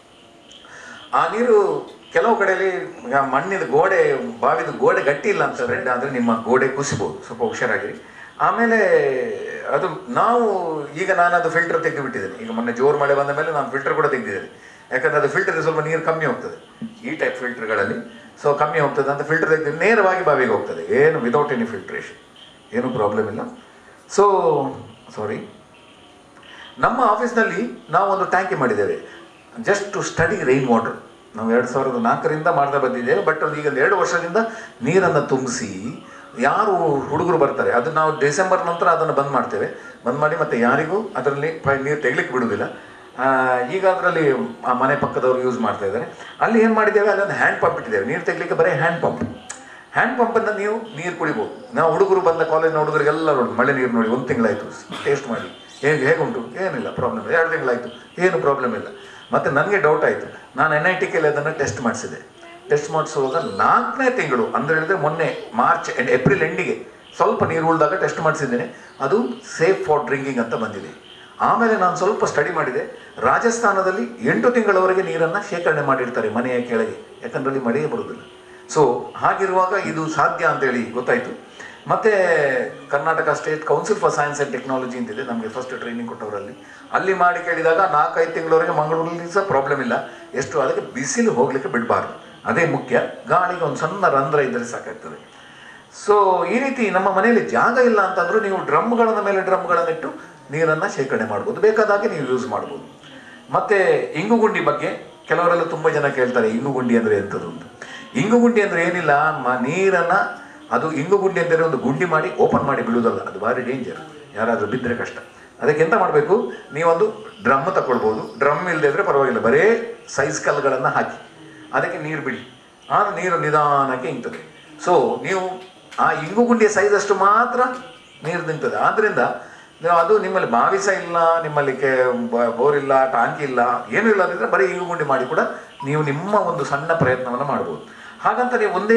ಆ ನೀರು ಕೆಲವು ಕಡೆಯಲ್ಲಿ ಈಗ ಮಣ್ಣಿನ ಗೋಡೆ ಬಾವಿದ ಗೋಡೆ ಗಟ್ಟಿ ಇಲ್ಲ ಅಂತಂದ್ರೆ ಅಂದ್ರೆ ನಿಮ್ಮ ಗೋಡೆ ಕುಸಿಬಹುದು ಸ್ವಲ್ಪ ಹುಷಾರಾಗಿರಿ ಆಮೇಲೆ ಅದು ನಾವು ಈಗ ನಾನು ಅದು ಫಿಲ್ಟರ್ ತೆಗೆದು ಬಿಟ್ಟಿದ್ದೇನೆ ಈಗ ಮೊನ್ನೆ ಜೋರು ಮಳೆ ಬಂದ ಮೇಲೆ ನಾನು ಫಿಲ್ಟರ್ ಕೂಡ ತೆಗೆದಿದ್ದೇನೆ ಯಾಕಂದ್ರೆ ಅದು ಫಿಲ್ಟರ್ ಸ್ವಲ್ಪ ನೀರು ಕಮ್ಮಿ ಹೋಗ್ತದೆ ಈ ಟೈಪ್ ಫಿಲ್ಟರ್ಗಳಲ್ಲಿ ಸೊ ಕಮ್ಮಿ ಹೋಗ್ತದೆ ಅಂತ ಫಿಲ್ಟರ್ ತೆಗೆದು ನೇರವಾಗಿ ಬಾವಿಗೆ ಹೋಗ್ತದೆ ಏನು ವಿದೌಟ್ ಎನಿ ಫಿಲ್ಟ್ರೇಷನ್ ಏನು ಪ್ರಾಬ್ಲಮ್ ಇಲ್ಲ ಸೊ ಸಾರಿ ನಮ್ಮ ಆಫೀಸ್ನಲ್ಲಿ ನಾವು ಒಂದು ಟ್ಯಾಂಕಿ ಮಾಡಿದ್ದೇವೆ just to study rain water ನಾವು ಎರಡು ಸಾವಿರದ ನಾಲ್ಕರಿಂದ ಮಾಡ್ತಾ ಬಂದಿದ್ದೇವೆ ಬಟ್ ಅದು ಈಗ ಒಂದು ಎರಡು ವರ್ಷದಿಂದ ನೀರನ್ನು ತುಂಬಿಸಿ ಯಾರು ಹುಡುಗರು ಬರ್ತಾರೆ ಅದು ನಾವು ಡಿಸೆಂಬರ್ ನಂತರ ಅದನ್ನು ಬಂದ್ ಮಾಡ್ತೇವೆ ಬಂದ್ ಮಾಡಿ ಮತ್ತೆ ಯಾರಿಗೂ ಅದರಲ್ಲಿ ಪ- ನೀರು ತೆಗಿಲಿಕ್ಕೆ ಬಿಡುವುದಿಲ್ಲ ಆ, ಈಗ ಅದರಲ್ಲಿ ಆ ಮನೆ ಪಕ್ಕದವರು ಯೂಸ್ ಮಾಡ್ತಾ ಇದ್ದಾರೆ ಅಲ್ಲಿ ಏನು ಮಾಡಿದ್ದೇವೆ ಅಲ್ಲೊಂದು ಹ್ಯಾಂಡ್ ಪಂಪ್ ಇಟ್ಟಿದ್ದೇವೆ ನೀರು ತೆಗಿಲಿಕ್ಕೆ ಬರೀ ಹ್ಯಾಂಡ್ ಪಂಪ್ ಹ್ಯಾಂಡ್ ಪಂಪನ್ನು ನೀವು ನೀರು ಕುಡಿಬೋದು ನಾವು ಹುಡುಗರು ಬಂದ ಕಾಲೇಜಿನ ಹುಡುಗರಿಗೆಲ್ಲ ನೋಡಿ ಮಳೆ ನೀರು ನೋಡಿ ಒಂದು ತಿಂಗಳಾಯಿತು ಟೇಸ್ಟ್ ಮಾಡಿ ಹೇಗೆ ಹೇಗುಂಟು ಏನಿಲ್ಲ ಪ್ರಾಬ್ಲಮ್ ಇಲ್ಲ ಎರಡು ತಿಂಗಳಾಯಿತು ಏನು ಪ್ರಾಬ್ಲಮ್ ಇಲ್ಲ ಮತ್ತು ನನಗೆ ಡೌಟ್ ಆಯಿತು ನಾನು ಎನ್ ಐ ಟಿ ಕೆಲ್ಲಿ ಅದನ್ನು ಟೆಸ್ಟ್ ಮಾಡಿಸಿದೆ ಟೆಸ್ಟ್ ಮಾಡಿಸುವಾಗ ನಾಲ್ಕನೇ ತಿಂಗಳು ಅಂದ್ರೆ ಹೇಳಿದ್ರೆ ಮೊನ್ನೆ ಮಾರ್ಚ್ ಎಂಡ್ ಏಪ್ರಿಲ್ ಎಂಡಿಗೆ ಸ್ವಲ್ಪ ನೀರು ಉಳಿದಾಗ ಟೆಸ್ಟ್ ಮಾಡಿಸಿದ್ದೇನೆ ಅದು ಸೇಫ್ ಫಾರ್ ಡ್ರಿಂಕಿಂಗ್ ಅಂತ ಬಂದಿದೆ ಆಮೇಲೆ ನಾನು ಸ್ವಲ್ಪ ಸ್ಟಡಿ ಮಾಡಿದೆ ರಾಜಸ್ಥಾನದಲ್ಲಿ ಎಂಟು ತಿಂಗಳವರೆಗೆ ನೀರನ್ನು ಶೇಖರಣೆ ಮಾಡಿರ್ತಾರೆ ಮನೆಯ ಕೆಳಗೆ ಯಾಕಂದ್ರೆ ಅಲ್ಲಿ ಮಳೆಯೇ ಬರುವುದಿಲ್ಲ ಸೊ ಹಾಗಿರುವಾಗ ಇದು ಸಾಧ್ಯ ಅಂತೇಳಿ ಗೊತ್ತಾಯಿತು ಮತ್ತೆ Karnataka state council for science and technology ಅಂತಿದೆ ನಮಗೆ ಫಸ್ಟ್ ಟ್ರೈನಿಂಗ್ ಕೊಟ್ಟವರಲ್ಲಿ ಅಲ್ಲಿ ಮಾಡಿ ಕೇಳಿದಾಗ ನಾಲ್ಕೈದು ತಿಂಗಳವರೆಗೆ ಮಂಗಳೂರಲ್ಲಿ ಸಹ ಪ್ರಾಬ್ಲಮ್ ಇಲ್ಲ ಎಷ್ಟು ಅದಕ್ಕೆ ಬಿಸಿಲು ಹೋಗ್ಲಿಕ್ಕೆ ಬಿಡಬಾರ್ದು ಅದೇ ಮುಖ್ಯ ಗಾಳಿಗೆ ಒಂದು ಸಣ್ಣ ರಂಧ್ರ ಇದ್ದರೆ ಸಾಕಾಗ್ತದೆ ಸೊ ಈ ರೀತಿ ನಮ್ಮ ಮನೆಯಲ್ಲಿ ಜಾಗ ಇಲ್ಲ ಅಂತಂದ್ರೂ ನೀವು ಡ್ರಮ್ಗಳನ್ನ ಮೇಲೆ ಡ್ರಮ್ಗಳನ್ನಿಟ್ಟು ನೀರನ್ನು ಶೇಖರಣೆ ಮಾಡ್ಬೋದು ಬೇಕಾದಾಗೆ ನೀವು ಯೂಸ್ ಮಾಡ್ಬೋದು ಮತ್ತೆ ಇಂಗುಗುಂಡಿ ಬಗ್ಗೆ ಕೆಲವರೆಲ್ಲ ತುಂಬ ಜನ ಕೇಳ್ತಾರೆ ಇಂಗುಗುಂಡಿ ಅಂದರೆ ಎಂಥದ್ದು ಅಂತ ಇಂಗುಗುಂಡಿ ಅಂದರೆ ಏನಿಲ್ಲ ಮ ನೀರನ್ನು ಅದು ಇಂಗುಗುಂಡಿ ಅಂದರೆ ಒಂದು ಗುಂಡಿ ಮಾಡಿ ಓಪನ್ ಮಾಡಿ ಬಿಡುವುದಲ್ಲ ಅದು ಭಾರಿ ಡೇಂಜರ್ ಯಾರಾದರೂ ಬಿದ್ದರೆ ಕಷ್ಟ ಅದಕ್ಕೆ ಎಂತ ಮಾಡಬೇಕು ನೀವೊಂದು ಡ್ರಮ್ ತಗೊಳ್ಬೋದು ಡ್ರಮ್ ಇಲ್ಲದೆ ಇದ್ರೆ ಪರವಾಗಿಲ್ಲ ಬರೇ ಸೈಜ್ ಕಲ್ಲುಗಳನ್ನು ಹಾಕಿ ಅದಕ್ಕೆ ನೀರು ಬಿಡಿ ಆ ನೀರು ನಿಧಾನಕ್ಕೆ ಇಂಗ್ತದೆ ಸೊ ನೀವು ಆ ಇಂಗುಗುಂಡಿಯ ಸೈಜ್ ಅಷ್ಟು ಮಾತ್ರ ನೀರು ನಿಂತದೆ ಆದ್ರಿಂದ ನೀವು ಅದು ನಿಮ್ಮಲ್ಲಿ ಬಾವಿ ಸಹ ಇಲ್ಲ ನಿಮ್ಮಲ್ಲಿ ಕೆ ಬ- ಬೋರ್ ಇಲ್ಲ ಟಾಂಕಿ ಇಲ್ಲ ಏನೂ ಇಲ್ಲ ಅಂದಿದ್ರೆ ಬರೀ ಇಂಗುಗುಂಡಿ ಮಾಡಿ ಕೂಡ ನೀವು ನಿಮ್ಮ ಒಂದು ಸಣ್ಣ ಪ್ರಯತ್ನವನ್ನು ಮಾಡ್ಬೋದು ಹಾಗಂತ ನೀವು ಒಂದೇ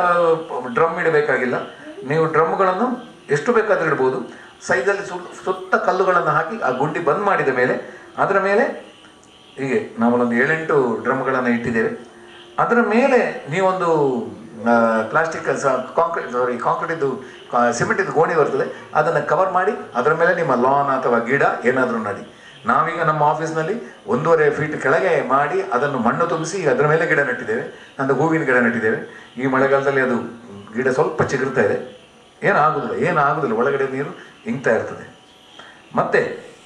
ಡ್ರಮ್ ಇಡಬೇಕಾಗಿಲ್ಲ ನೀವು ಡ್ರಮ್ಗಳನ್ನು ಎಷ್ಟು ಬೇಕಾದ್ರೂ ಇಡ್ಬೋದು ಸೈಜಲ್ಲಿ ಸು ಸುತ್ತ ಕಲ್ಲುಗಳನ್ನು ಹಾಕಿ ಆ ಗುಂಡಿ ಬಂದ್ ಮಾಡಿದ ಮೇಲೆ ಅದರ ಮೇಲೆ ಹೀಗೆ ನಾವೊಂದು ಏಳೆಂಟು ಡ್ರಮ್ಗಳನ್ನು ಇಟ್ಟಿದ್ದೇವೆ ಅದರ ಮೇಲೆ ನೀವೊಂದು ಪ್ಲಾಸ್ಟಿಕ್ ಕಾಂಕ್ರೀಟ್ ಸಾರಿ ಕಾಂಕ್ರೀಟಿದ್ದು ಸಿಮೆಂಟಿದ್ದು ಗೋಣಿ ಬರ್ತದೆ ಅದನ್ನು ಕವರ್ ಮಾಡಿ ಅದರ ಮೇಲೆ ನಿಮ್ಮ ಲಾನ್ ಅಥವಾ ಗಿಡ ಏನಾದರೂ ನಡಿ ನಾವೀಗ ನಮ್ಮ ಆಫೀಸ್ನಲ್ಲಿ ಒಂದೂವರೆ ಫೀಟ್ ಕೆಳಗೆ ಮಾಡಿ ಅದನ್ನು ಮಣ್ಣು ತುಂಬಿಸಿ ಅದರ ಮೇಲೆ ಗಿಡ ನೆಟ್ಟಿದ್ದೇವೆ ನಂದು ಹೂವಿನ ಗಿಡ ನೆಟ್ಟಿದ್ದೇವೆ ಈ ಮಳೆಗಾಲದಲ್ಲಿ ಅದು ಗಿಡ ಸ್ವಲ್ಪ ಚಿಗುರ್ತಾ ಇದೆ ಏನಾಗುದಿಲ್ಲ ಏನಾಗುದಿಲ್ಲ ಒಳಗಡೆ ನೀರು ಇಂಗ್ತಾ ಇರ್ತದೆ ಮತ್ತೆ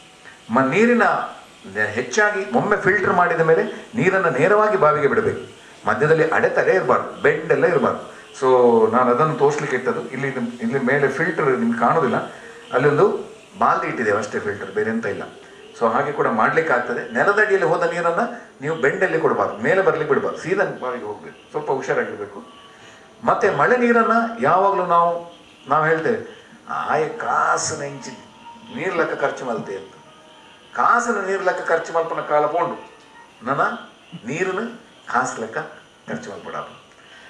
ಮ ನೀರಿನ ಹೆಚ್ಚಾಗಿ ಒಮ್ಮೆ ಫಿಲ್ಟರ್ ಮಾಡಿದ ಮೇಲೆ ನೀರನ್ನು ನೇರವಾಗಿ ಬಾವಿಗೆ ಬಿಡಬೇಕು ಮಧ್ಯದಲ್ಲಿ ಅಡೆತಡೆ ಇರಬಾರ್ದು ಬೆಂಡ್ ಎಲ್ಲ ಇರಬಾರ್ದು ಸೊ ನಾನು ಅದನ್ನು ತೋರಿಸ್ಲಿಕ್ಕೆ ಇಟ್ಟದ್ದು ಇಲ್ಲಿ ನಿಮ್- ಇಲ್ಲಿ ಮೇಲೆ ಫಿಲ್ಟರ್ ನಿಮ್ಗೆ ಕಾಣೋದಿಲ್ಲ ಅಲ್ಲಿ ಒಂದು ಬಾಲ್ದಿ ಇಟ್ಟಿದ್ದೇವೆ ಅಷ್ಟೇ ಫಿಲ್ಟರ್ ಬೇರೆ ಎಂತ ಇಲ್ಲ ಸೊ ಹಾಗೆ ಕೂಡ ಮಾಡ್ಲಿಕ್ಕೆ ಆಗ್ತದೆ ನೆಲದಡಿಯಲ್ಲಿ ಹೋದ ನೀರನ್ನು ನೀವು ಬೆಂಡಲ್ಲಿ ಕೊಡಬಾರ್ದು ಮೇಲೆ ಬರ್ಲಿಕ್ಕೆ ಬಿಡಬಾರ್ದು ಸೀದಾ ಬಾವಿಗೆ ಹೋಗ್ಬೇಕು ಸ್ವಲ್ಪ ಹುಷಾರಾಗಿರ್ಬೇಕು ಮತ್ತೆ ಮಳೆ ನೀರನ್ನು ಯಾವಾಗಲೂ ನಾವು ನಾವು ಹೇಳ್ತೇವೆ ಆಯ ಕಾಸಿನ ಇಂಚಿ ನೀರು ಲೆಕ್ಕ ಖರ್ಚು ಮಲ್ತೆ ಅಂತ ಕಾಸಿನ ನೀರು ಲೆಕ್ಕ ಖರ್ಚು ಮಲ್ಪನ ಕಾಲ ಪೋಂಡು ನನ್ನ ನೀರಿನ ಕಾಸು ಲೆಕ್ಕ ಖರ್ಚು ಮಲ್ಪಡಾಪ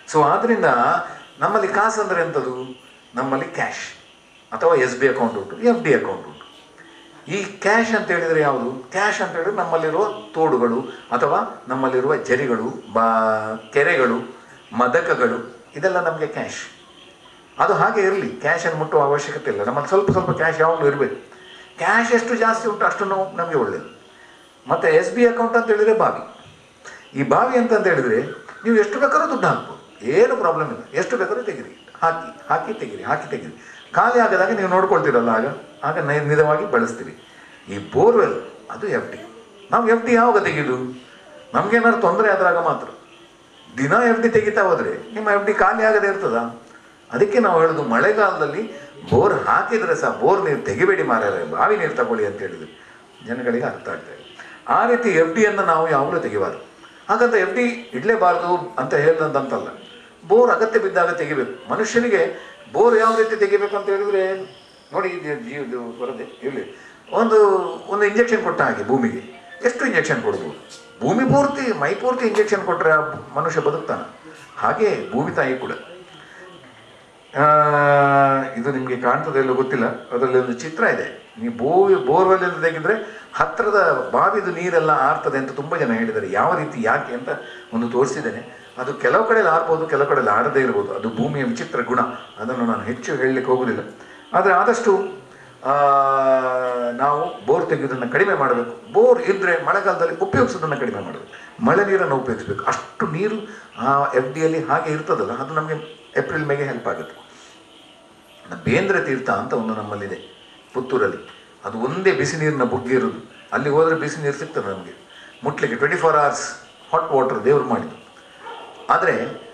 ಸೊ ಆದ್ದರಿಂದ ನಮ್ಮಲ್ಲಿ ಕಾಸು ಅಂದರೆ ಎಂಥದ್ದು ನಮ್ಮಲ್ಲಿ ಕ್ಯಾಶ್ ಅಥವಾ ಎಸ್ ಬಿ ಅಕೌಂಟ್ ಉಂಟು ಎಫ್ ಡಿ ಅಕೌಂಟ್ ಉಂಟು ಈ ಕ್ಯಾಶ್ ಅಂತ ಹೇಳಿದರೆ ಯಾವುದು ಕ್ಯಾಶ್ ಅಂತ ಹೇಳಿದ್ರೆ ನಮ್ಮಲ್ಲಿರುವ ತೋಡುಗಳು ಅಥವಾ ನಮ್ಮಲ್ಲಿರುವ ಜರಿಗಳು ಬಾ ಕೆರೆಗಳು ಮದಕಗಳು ಇದೆಲ್ಲ ನಮಗೆ ಕ್ಯಾಶ್ ಅದು ಹಾಗೆ ಇರಲಿ ಕ್ಯಾಶನ್ನು ಮುಟ್ಟುವ ಅವಶ್ಯಕತೆ ಇಲ್ಲ ನಮ್ಮಲ್ಲಿ ಸ್ವಲ್ಪ ಸ್ವಲ್ಪ ಕ್ಯಾಶ್ ಯಾವಾಗಲೂ ಇರಬೇಕು ಕ್ಯಾಶ್ ಎಷ್ಟು ಜಾಸ್ತಿ ಉಂಟು ಅಷ್ಟು ನಾವು ನಮಗೆ ಒಳ್ಳೆಯದು ಮತ್ತು ಎಸ್ ಬಿ ಅಕೌಂಟ್ ಅಂತ ಹೇಳಿದರೆ ಬಾವಿ ಈ ಬಾವಿ ಅಂತ ಹೇಳಿದರೆ ನೀವು ಎಷ್ಟು ಬೇಕಾದ್ರೂ ದುಡ್ಡು ಹಾಕ್ಬೋದು ಏನು ಪ್ರಾಬ್ಲಮ್ ಇಲ್ಲ ಎಷ್ಟು ಬೇಕಾದ್ರೂ ತೆಗಿರಿ ಹಾಕಿ ಹಾಕಿ ತೆಗಿರಿ ಹಾಕಿ ತೆಗಿರಿ ಖಾಲಿ ಆಗದಾಗ ನೀವು ನೋಡ್ಕೊಳ್ತೀರಲ್ಲ ಆಗ ಆಗ ನೈ- ನಿಧಾನವಾಗಿ ಬಳಸ್ತೀರಿ ಈ ಬೋರ್ವೆಲ್ ಅದು ಎಫ್ ಡಿ ನಾವು ಎಫ್ ಡಿ ಯಾವಾಗ ತೆಗೆದು ನಮಗೇನಾದ್ರು ತೊಂದರೆ ಆದಾಗ ಮಾತ್ರ ದಿನ ಎಫ್ ಡಿ ತೆಗಿತಾ ಹೋದರೆ ನಿಮ್ಮ ಎಫ್ ಡಿ ಖಾಲಿ ಆಗದೆ ಇರ್ತದ ಅದಕ್ಕೆ ನಾವು ಹೇಳೋದು ಮಳೆಗಾಲದಲ್ಲಿ ಬೋರ್ ಹಾಕಿದ್ರೆ ಸಹ ಬೋರ್ ನೀರು ತೆಗಿಬೇಡಿ ಮಾರಾಯ ಬಾವಿ ನೀರು ತಗೊಳ್ಳಿ ಅಂತ ಹೇಳಿದ್ರು ಜನಗಳಿಗೆ ಅರ್ಥ ಆಗ್ತಾ ಇದೆ ಆ ರೀತಿ ಎಫ್ ಡಿಯನ್ನು ನಾವು ಯಾವಾಗಲೂ ತೆಗಿಬಾರ್ದು ಹಾಗಂತ ಎಫ್ ಡಿ ಇಡಲೇಬಾರ್ದು ಅಂತ ಹೇಳಿದಂತಲ್ಲ ಬೋರ್ ಅಗತ್ಯ ಬಿದ್ದಾಗ ತೆಗಿಬೇಕು ಮನುಷ್ಯನಿಗೆ ಬೋರ್ ಯಾವ ರೀತಿ ತೆಗಿಬೇಕು ಅಂತ ಹೇಳಿದ್ರೆ ನೋಡಿ ಇದು ಜೀವದು ಬರದೆ ಇಲ್ಲಿ ಒಂದು ಒಂದು ಇಂಜೆಕ್ಷನ್ ಕೊಟ್ಟ ಹಾಗೆ ಭೂಮಿಗೆ ಎಷ್ಟು ಇಂಜೆಕ್ಷನ್ ಕೊಡ್ಬೋದು ಭೂಮಿ ಪೂರ್ತಿ ಮೈ ಪೂರ್ತಿ ಇಂಜೆಕ್ಷನ್ ಕೊಟ್ಟರೆ ಆ ಮನುಷ್ಯ ಬದುಕ್ತಾನೆ ಹಾಗೆ ಭೂಮಿ ತಾಯಿ ಕೂಡ ಆ, ಇದು ನಿಮಗೆ ಕಾಣ್ತದೆಲ್ಲೋ ಗೊತ್ತಿಲ್ಲ ಅದರಲ್ಲಿ ಒಂದು ಚಿತ್ರ ಇದೆ ನೀವು ಬೋವಿ ಬೋರ್ವೆಲ್ ಅಂತ ತೆಗೆದ್ರೆ ಹತ್ತಿರದ ಬಾವಿದು ನೀರೆಲ್ಲ ಆರ್ತದೆ ಅಂತ ತುಂಬ ಜನ ಹೇಳಿದ್ದಾರೆ ಯಾವ ರೀತಿ ಯಾಕೆ ಅಂತ ಒಂದು ತೋರಿಸಿದ್ದೇನೆ ಅದು ಕೆಲವು ಕಡೆಯಲ್ಲಿ ಆರ್ಬೋದು ಕೆಲವು ಕಡೆಯಲ್ಲಿ ಆರದೇ ಇರ್ಬೋದು ಅದು ಭೂಮಿಯ ವಿಚಿತ್ರ ಗುಣ ಅದನ್ನು ನಾನು ಹೆಚ್ಚು ಹೇಳಲಿಕ್ಕೆ ಹೋಗುವುದಿಲ್ಲ ಆದರೆ ಆದಷ್ಟು ಆ, ನಾವು ಬೋರ್ ತೆಗೆಯೋದನ್ನು ಕಡಿಮೆ ಮಾಡಬೇಕು ಬೋರ್ ಇದ್ದರೆ ಮಳೆಗಾಲದಲ್ಲಿ ಉಪಯೋಗಿಸೋದನ್ನು ಕಡಿಮೆ ಮಾಡಬೇಕು ಮಳೆ ನೀರನ್ನು ಉಪಯೋಗಿಸಬೇಕು ಅಷ್ಟು ನೀರು ಆ ಎಫ್ ಡಿಯಲ್ಲಿ ಹಾಗೆ ಇರ್ತದಲ್ಲ ಅದು ನಮಗೆ ಏಪ್ರಿಲ್ ಮೇಗೆ ಹೆಲ್ಪ್ ಆಗುತ್ತೆ ನ- ಬೇಂದ್ರೆ ತೀರ್ಥ ಅಂತ ಒಂದು ನಮ್ಮಲ್ಲಿದೆ ಪುತ್ತೂರಲ್ಲಿ ಅದು ಒಂದೇ ಬಿಸಿ ನೀರಿನ ಬುಗ್ಗೆ ಇರೋದು ಅಲ್ಲಿ ಹೋದರೆ ಬಿಸಿ ನೀರು ಸಿಗ್ತದೆ ನಮಗೆ ಮುಟ್ಲಿಕ್ಕೆ twenty four hours hot water ದೇವರು ಮಾಡಿದ್ದು ಆದರೆ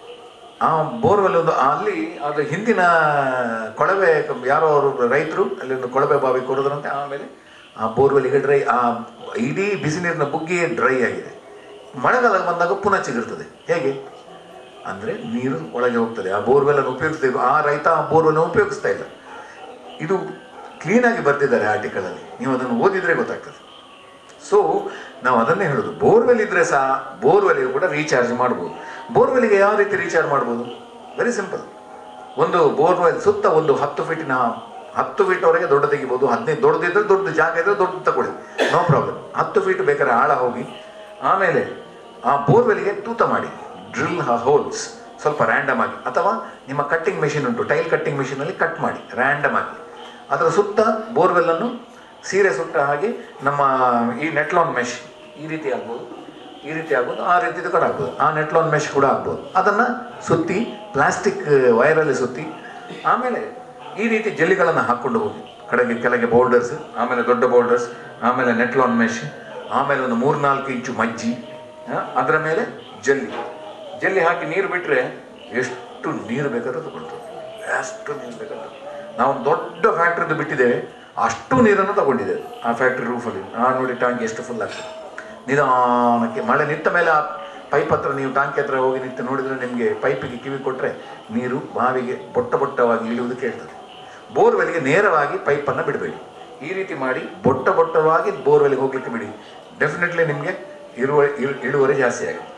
ಆ ಬೋರ್ವೆಲ್ ಒಂದು ಅಲ್ಲಿ ಅದು ಹಿಂದಿನ ಕೊಳವೆ ಯಾರೋ ಅವರು ರೈತರು ಅಲ್ಲಿ ಒಂದು ಕೊಳವೆ ಬಾವಿ ಕೊಡೋದ್ರಂತೆ ಆಮೇಲೆ ಆ ಬೋರ್ವೆಲ್ಗೆ ಡ್ರೈ ಆ ಇಡೀ ಬಿಸಿ ನೀರಿನ ಬುಗ್ಗೆ ಡ್ರೈ ಆಗಿದೆ ಮಳೆಗಾಲ ಬಂದಾಗ ಪುನಃ ಚಿಗುರ್ತದೆ ಹೇಗೆ ಅಂದರೆ ನೀರು ಒಳಗೆ ಹೋಗ್ತದೆ ಆ ಬೋರ್ವೆಲ್ಲನ್ನು ಉಪಯೋಗಿಸ್ಬೇಕು ಆ ರೈತ ಆ ಬೋರ್ವೆಲ್ನ ಉಪಯೋಗಿಸ್ತಾ ಇಲ್ಲ ಇದು ಕ್ಲೀನಾಗಿ ಬರ್ತಿದ್ದಾರೆ ಆರ್ಟಿಕಲಲ್ಲಿ ನೀವು ಅದನ್ನು ಓದಿದರೆ ಗೊತ್ತಾಗ್ತದೆ ಸೊ ನಾವು ಅದನ್ನೇ ಹೇಳೋದು ಬೋರ್ವೆಲ್ ಇದ್ರೆ ಸಹ ಬೋರ್ವೆಲ್ಗೆ ಕೂಡ ರೀಚಾರ್ಜ್ ಮಾಡ್ಬೋದು ಬೋರ್ವೆಲ್ಗೆ ಯಾವ ರೀತಿ ರೀಚಾರ್ಜ್ ಮಾಡ್ಬೋದು ವೆರಿ ಸಿಂಪಲ್ ಒಂದು ಬೋರ್ವೆಲ್ ಸುತ್ತ ಒಂದು ಹತ್ತು ಫೀಟಿನ ಹತ್ತು ಫೀಟ್ವರೆಗೆ ದೊಡ್ಡ ತೆಗಿಬೋದು ಹದಿನೈದು ದೊಡ್ಡದಿದ್ರೆ ದೊಡ್ಡ ಜಾಗ ಇದ್ರೆ ದೊಡ್ಡ ತಗೊಳ್ಳಿ ನೋ ಪ್ರಾಬ್ಲಮ್ ಹತ್ತು ಫೀಟ್ ಬೇಕಾದ್ರೆ ಆಳ ಹೋಗಿ ಆಮೇಲೆ ಆ ಬೋರ್ವೆಲ್ಗೆ ತೂತ ಮಾಡಿ ಡ್ರಿಲ್ ಹೋಲ್ಸ್ ಸ್ವಲ್ಪ ರ್ಯಾಂಡಮ್ ಆಗಿ ಅಥವಾ ನಿಮ್ಮ ಕಟ್ಟಿಂಗ್ ಮೆಷಿನ್ ಉಂಟು ಟೈಲ್ ಕಟ್ಟಿಂಗ್ ಮೆಷಿನಲ್ಲಿ ಕಟ್ ಮಾಡಿ ರ್ಯಾಂಡಮ್ ಆಗಿ ಅದರ ಸುತ್ತ ಬೋರ್ವೆಲ್ಲನ್ನು ಸೀರೆ ಸುಟ್ಟ ಹಾಗೆ ನಮ್ಮ ಈ ನೆಟ್ಲಾನ್ ಮೆಶ್ ಈ ರೀತಿ ಆಗ್ಬೋದು ಈ ರೀತಿ ಆಗ್ಬೋದು ಆ ರೀತಿದು ಕೂಡ ಆಗ್ಬೋದು ಆ ನೆಟ್ಲಾನ್ ಮೆಶ್ ಕೂಡ ಆಗ್ಬೋದು ಅದನ್ನು ಸುತ್ತಿ ಪ್ಲಾಸ್ಟಿಕ್ ವೈರಲ್ಲಿ ಸುತ್ತಿ ಆಮೇಲೆ ಈ ರೀತಿ ಜಲ್ಲಿಗಳನ್ನು ಹಾಕ್ಕೊಂಡು ಹೋಗಿ ಕಡೆಗೆ ಕೆಳಗೆ ಬೋಲ್ಡರ್ಸ್ ಆಮೇಲೆ ದೊಡ್ಡ ಬೋಲ್ಡರ್ಸ್ ಆಮೇಲೆ ನೆಟ್ಲಾನ್ ಮೆಶ್ ಆಮೇಲೆ ಒಂದು ಮೂರ್ನಾಲ್ಕು ಇಂಚು ಮಜ್ಜಿ ಆ, ಅದರ ಮೇಲೆ ಜಲ್ಲಿ ಜಲ್ಲಿ ಹಾಕಿ ನೀರು ಬಿಟ್ಟರೆ ಎಷ್ಟು ನೀರು ಬೇಕಾದ್ರೂ ತಗೊಳ್ತದೆ ಎಷ್ಟು ನೀರು ಬೇಕಾದ್ರೂ ನಾವು ಒಂದು ದೊಡ್ಡ ಫ್ಯಾಕ್ಟ್ರಿದು ಬಿಟ್ಟಿದ್ದೇವೆ ಅಷ್ಟು ನೀರನ್ನು ತಗೊಂಡಿದ್ದೇವೆ ಆ ಫ್ಯಾಕ್ಟ್ರಿ ರೂಫಲ್ಲಿ ಆ ನೋಡಿ ಟ್ಯಾಂಕ್ ಎಷ್ಟು ಫುಲ್ ಆಗ್ತದೆ ನಿಧಾನಕ್ಕೆ ಮಳೆ ನಿಂತ ಮೇಲೆ ಆ ಪೈಪ್ ಹತ್ರ ನೀವು ಟಾಂಕಿ ಹತ್ರ ಹೋಗಿ ನಿಂತು ನೋಡಿದರೆ ನಿಮಗೆ ಪೈಪಿಗೆ ಕಿವಿ ಕೊಟ್ಟರೆ ನೀರು ಬಾವಿಗೆ ಬೊಟ್ಟ ಬೊಟ್ಟವಾಗಿ ಇಳಿಯುವುದು ಕೇಳ್ತದೆ ಬೋರ್ವೆಲ್ಗೆ ನೇರವಾಗಿ ಪೈಪನ್ನು ಬಿಡಬೇಡಿ ಈ ರೀತಿ ಮಾಡಿ ಬೊಟ್ಟ ಬೊಟ್ಟವಾಗಿ ಬೋರ್ವೆಲ್ಗೆ ಹೋಗ್ಲಿಕ್ಕೆ ಬಿಡಿ ಡೆಫಿನೆಟ್ಲಿ ನಿಮಗೆ ಇರುವ ಇಳು- ಇಳುವರಿ ಜಾಸ್ತಿ ಆಗುತ್ತೆ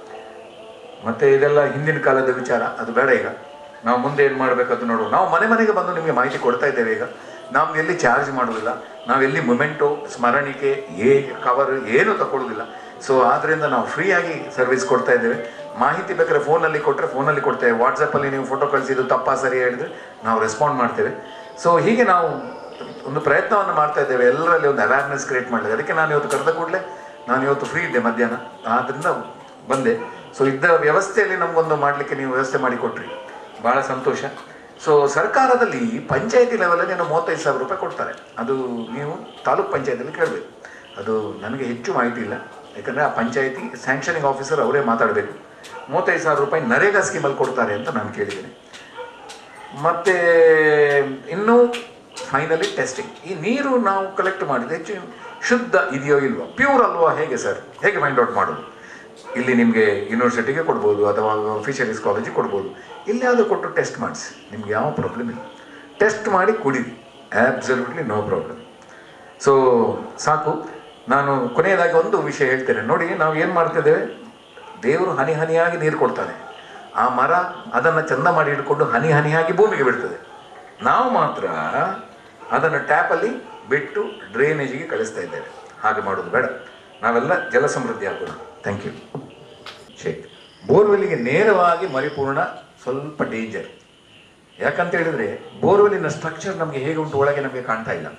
ಮತ್ತೆ ಇದೆಲ್ಲ ಹಿಂದಿನ ಕಾಲದ ವಿಚಾರ ಅದು ಬೇಡ ಈಗ ನಾವು ಮುಂದೆ ಏನು ಮಾಡಬೇಕಂತ ನೋಡುವ ನಾವು ಮನೆ ಮನೆಗೆ ಬಂದು ನಿಮಗೆ ಮಾಹಿತಿ ಕೊಡ್ತಾ ಇದ್ದೇವೆ ಈಗ ನಾವು ಎಲ್ಲಿ ಚಾರ್ಜ್ ಮಾಡೋದಿಲ್ಲ ನಾವೆಲ್ಲಿ ಮೊಮೆಂಟೋ ಸ್ಮರಣಿಕೆ ಏ ಕವರ್ ಏನು ತಗೊಳ್ಳೋದಿಲ್ಲ ಸೊ ಆದ್ದರಿಂದ ನಾವು ಫ್ರೀಯಾಗಿ ಸರ್ವಿಸ್ ಕೊಡ್ತಾ ಇದ್ದೇವೆ ಮಾಹಿತಿ ಬೇಕಾದ್ರೆ ಫೋನಲ್ಲಿ ಕೊಟ್ಟರೆ ಫೋನಲ್ಲಿ ಕೊಡ್ತೇವೆ ವಾಟ್ಸಪ್ಪಲ್ಲಿ ನೀವು ಫೋಟೋ ಕಳಿಸಿದ್ದು ತಪ್ಪಾ ಸರಿ ಹೇಳಿದ್ರೆ ನಾವು ರೆಸ್ಪಾಂಡ್ ಮಾಡ್ತೇವೆ ಸೊ ಹೀಗೆ ನಾವು ಒಂದು ಪ್ರಯತ್ನವನ್ನು ಮಾಡ್ತಾ ಇದ್ದೇವೆ ಎಲ್ಲರಲ್ಲಿ ಒಂದು ಅವೇರ್ನೆಸ್ ಕ್ರಿಯೇಟ್ ಮಾಡಲಿಕ್ಕೆ ಅದಕ್ಕೆ ನಾನು ಇವತ್ತು ಕರೆದ ಕೂಡಲೇ ನಾನು ಇವತ್ತು ಫ್ರೀ ಇದ್ದೆ ಮಧ್ಯಾಹ್ನ ಆದ್ದರಿಂದ ಬಂದೆ ಸೊ ಇದ್ದ ವ್ಯವಸ್ಥೆಯಲ್ಲಿ ನಮಗೊಂದು ಮಾಡಲಿಕ್ಕೆ ನೀವು ವ್ಯವಸ್ಥೆ ಮಾಡಿ ಕೊಟ್ರಿ ಭಾಳ ಸಂತೋಷ ಸೊ ಸರ್ಕಾರದಲ್ಲಿ ಪಂಚಾಯತಿ ಲೆವೆಲಲ್ಲಿ ಏನೋ ಮೂವತ್ತೈದು ಸಾವಿರ ರೂಪಾಯಿ ಕೊಡ್ತಾರೆ ಅದು ನೀವು ತಾಲೂಕ್ ಪಂಚಾಯತಿಯಲ್ಲಿ ಕೇಳಬೇಕು ಅದು ನನಗೆ ಹೆಚ್ಚು ಮಾಹಿತಿ ಇಲ್ಲ ಯಾಕಂದರೆ ಆ ಪಂಚಾಯತಿ ಸ್ಯಾಂಕ್ಷನಿಂಗ್ ಆಫೀಸರ್ ಅವರೇ ಮಾತಾಡಬೇಕು ಮೂವತ್ತೈದು ಸಾವಿರ ರೂಪಾಯಿ ನರೇಗಾ ಸ್ಕೀಮಲ್ಲಿ ಕೊಡ್ತಾರೆ ಅಂತ ನಾನು ಕೇಳಿದ್ದೇನೆ ಮತ್ತೆ ಇನ್ನೂ ಫೈನಲಿ ಟೆಸ್ಟಿಂಗ್ ಈ ನೀರು ನಾವು ಕಲೆಕ್ಟ್ ಮಾಡಿದ್ರೆ ಹೆಚ್ಚು ಶುದ್ಧ ಇದೆಯೋ ಇಲ್ವೋ ಪ್ಯೂರ್ ಅಲ್ವಾ ಹೇಗೆ ಸರ್ ಹೇಗೆ ಫೈಂಡ್ ಔಟ್ ಮಾಡೋದು ಇಲ್ಲಿ ನಿಮಗೆ ಯೂನಿವರ್ಸಿಟಿಗೆ ಕೊಡ್ಬೋದು ಅಥವಾ ಫಿಶರೀಸ್ ಕಾಲೇಜಿಗೆ ಕೊಡ್ಬೋದು ಇಲ್ಲಾದರೂ ಕೊಟ್ಟು ಟೆಸ್ಟ್ ಮಾಡಿಸಿ ನಿಮ್ಗೆ ಯಾವ ಪ್ರಾಬ್ಲಮ್ ಇಲ್ಲ ಟೆಸ್ಟ್ ಮಾಡಿ ಕುಡೀರಿ ಆಬ್ಸಲ್ಯೂಟ್ಲಿ ನೋ ಪ್ರಾಬ್ಲಮ್ ಸೊ ಸಾಕು ನಾನು ಕೊನೆಯದಾಗಿ ಒಂದು ವಿಷಯ ಹೇಳ್ತೇನೆ ನೋಡಿ ನಾವು ಏನು ಮಾಡ್ತಿದ್ದೇವೆ ದೇವರು ಹನಿ ಹನಿಯಾಗಿ ನೀರು ಕೊಡ್ತಾನೆ ಆ ಮರ ಅದನ್ನು ಚಂದ ಮಾಡಿ ಹಿಡ್ಕೊಂಡು ಹನಿ ಹನಿಯಾಗಿ ಭೂಮಿಗೆ ಬಿಡ್ತದೆ ನಾವು ಮಾತ್ರ ಅದನ್ನು ಟ್ಯಾಪಲ್ಲಿ ಬಿಟ್ಟು ಡ್ರೈನೇಜಿಗೆ ಕಳಿಸ್ತಾ ಇದ್ದೇವೆ ಹಾಗೆ ಮಾಡೋದು ಬೇಡ ನಾವೆಲ್ಲ ಜಲ ಸಮೃದ್ಧಿ ಆಗೋಣ ಥ್ಯಾಂಕ್ ಯು ಶೇಖ್ ಬೋರ್ವೆಲ್ಗೆ ನೇರವಾಗಿ ಮರಿಪೂರ್ಣ ಸ್ವಲ್ಪ ಡೇಂಜರ್ ಯಾಕಂತ ಹೇಳಿದ್ರೆ ಬೋರ್ವೆಲ್ಲಿನ ಸ್ಟ್ರಕ್ಚರ್ ನಮಗೆ ಹೇಗೆ ಉಂಟು ಒಳಗೆ ನಮಗೆ ಕಾಣ್ತಾ ಇಲ್ಲ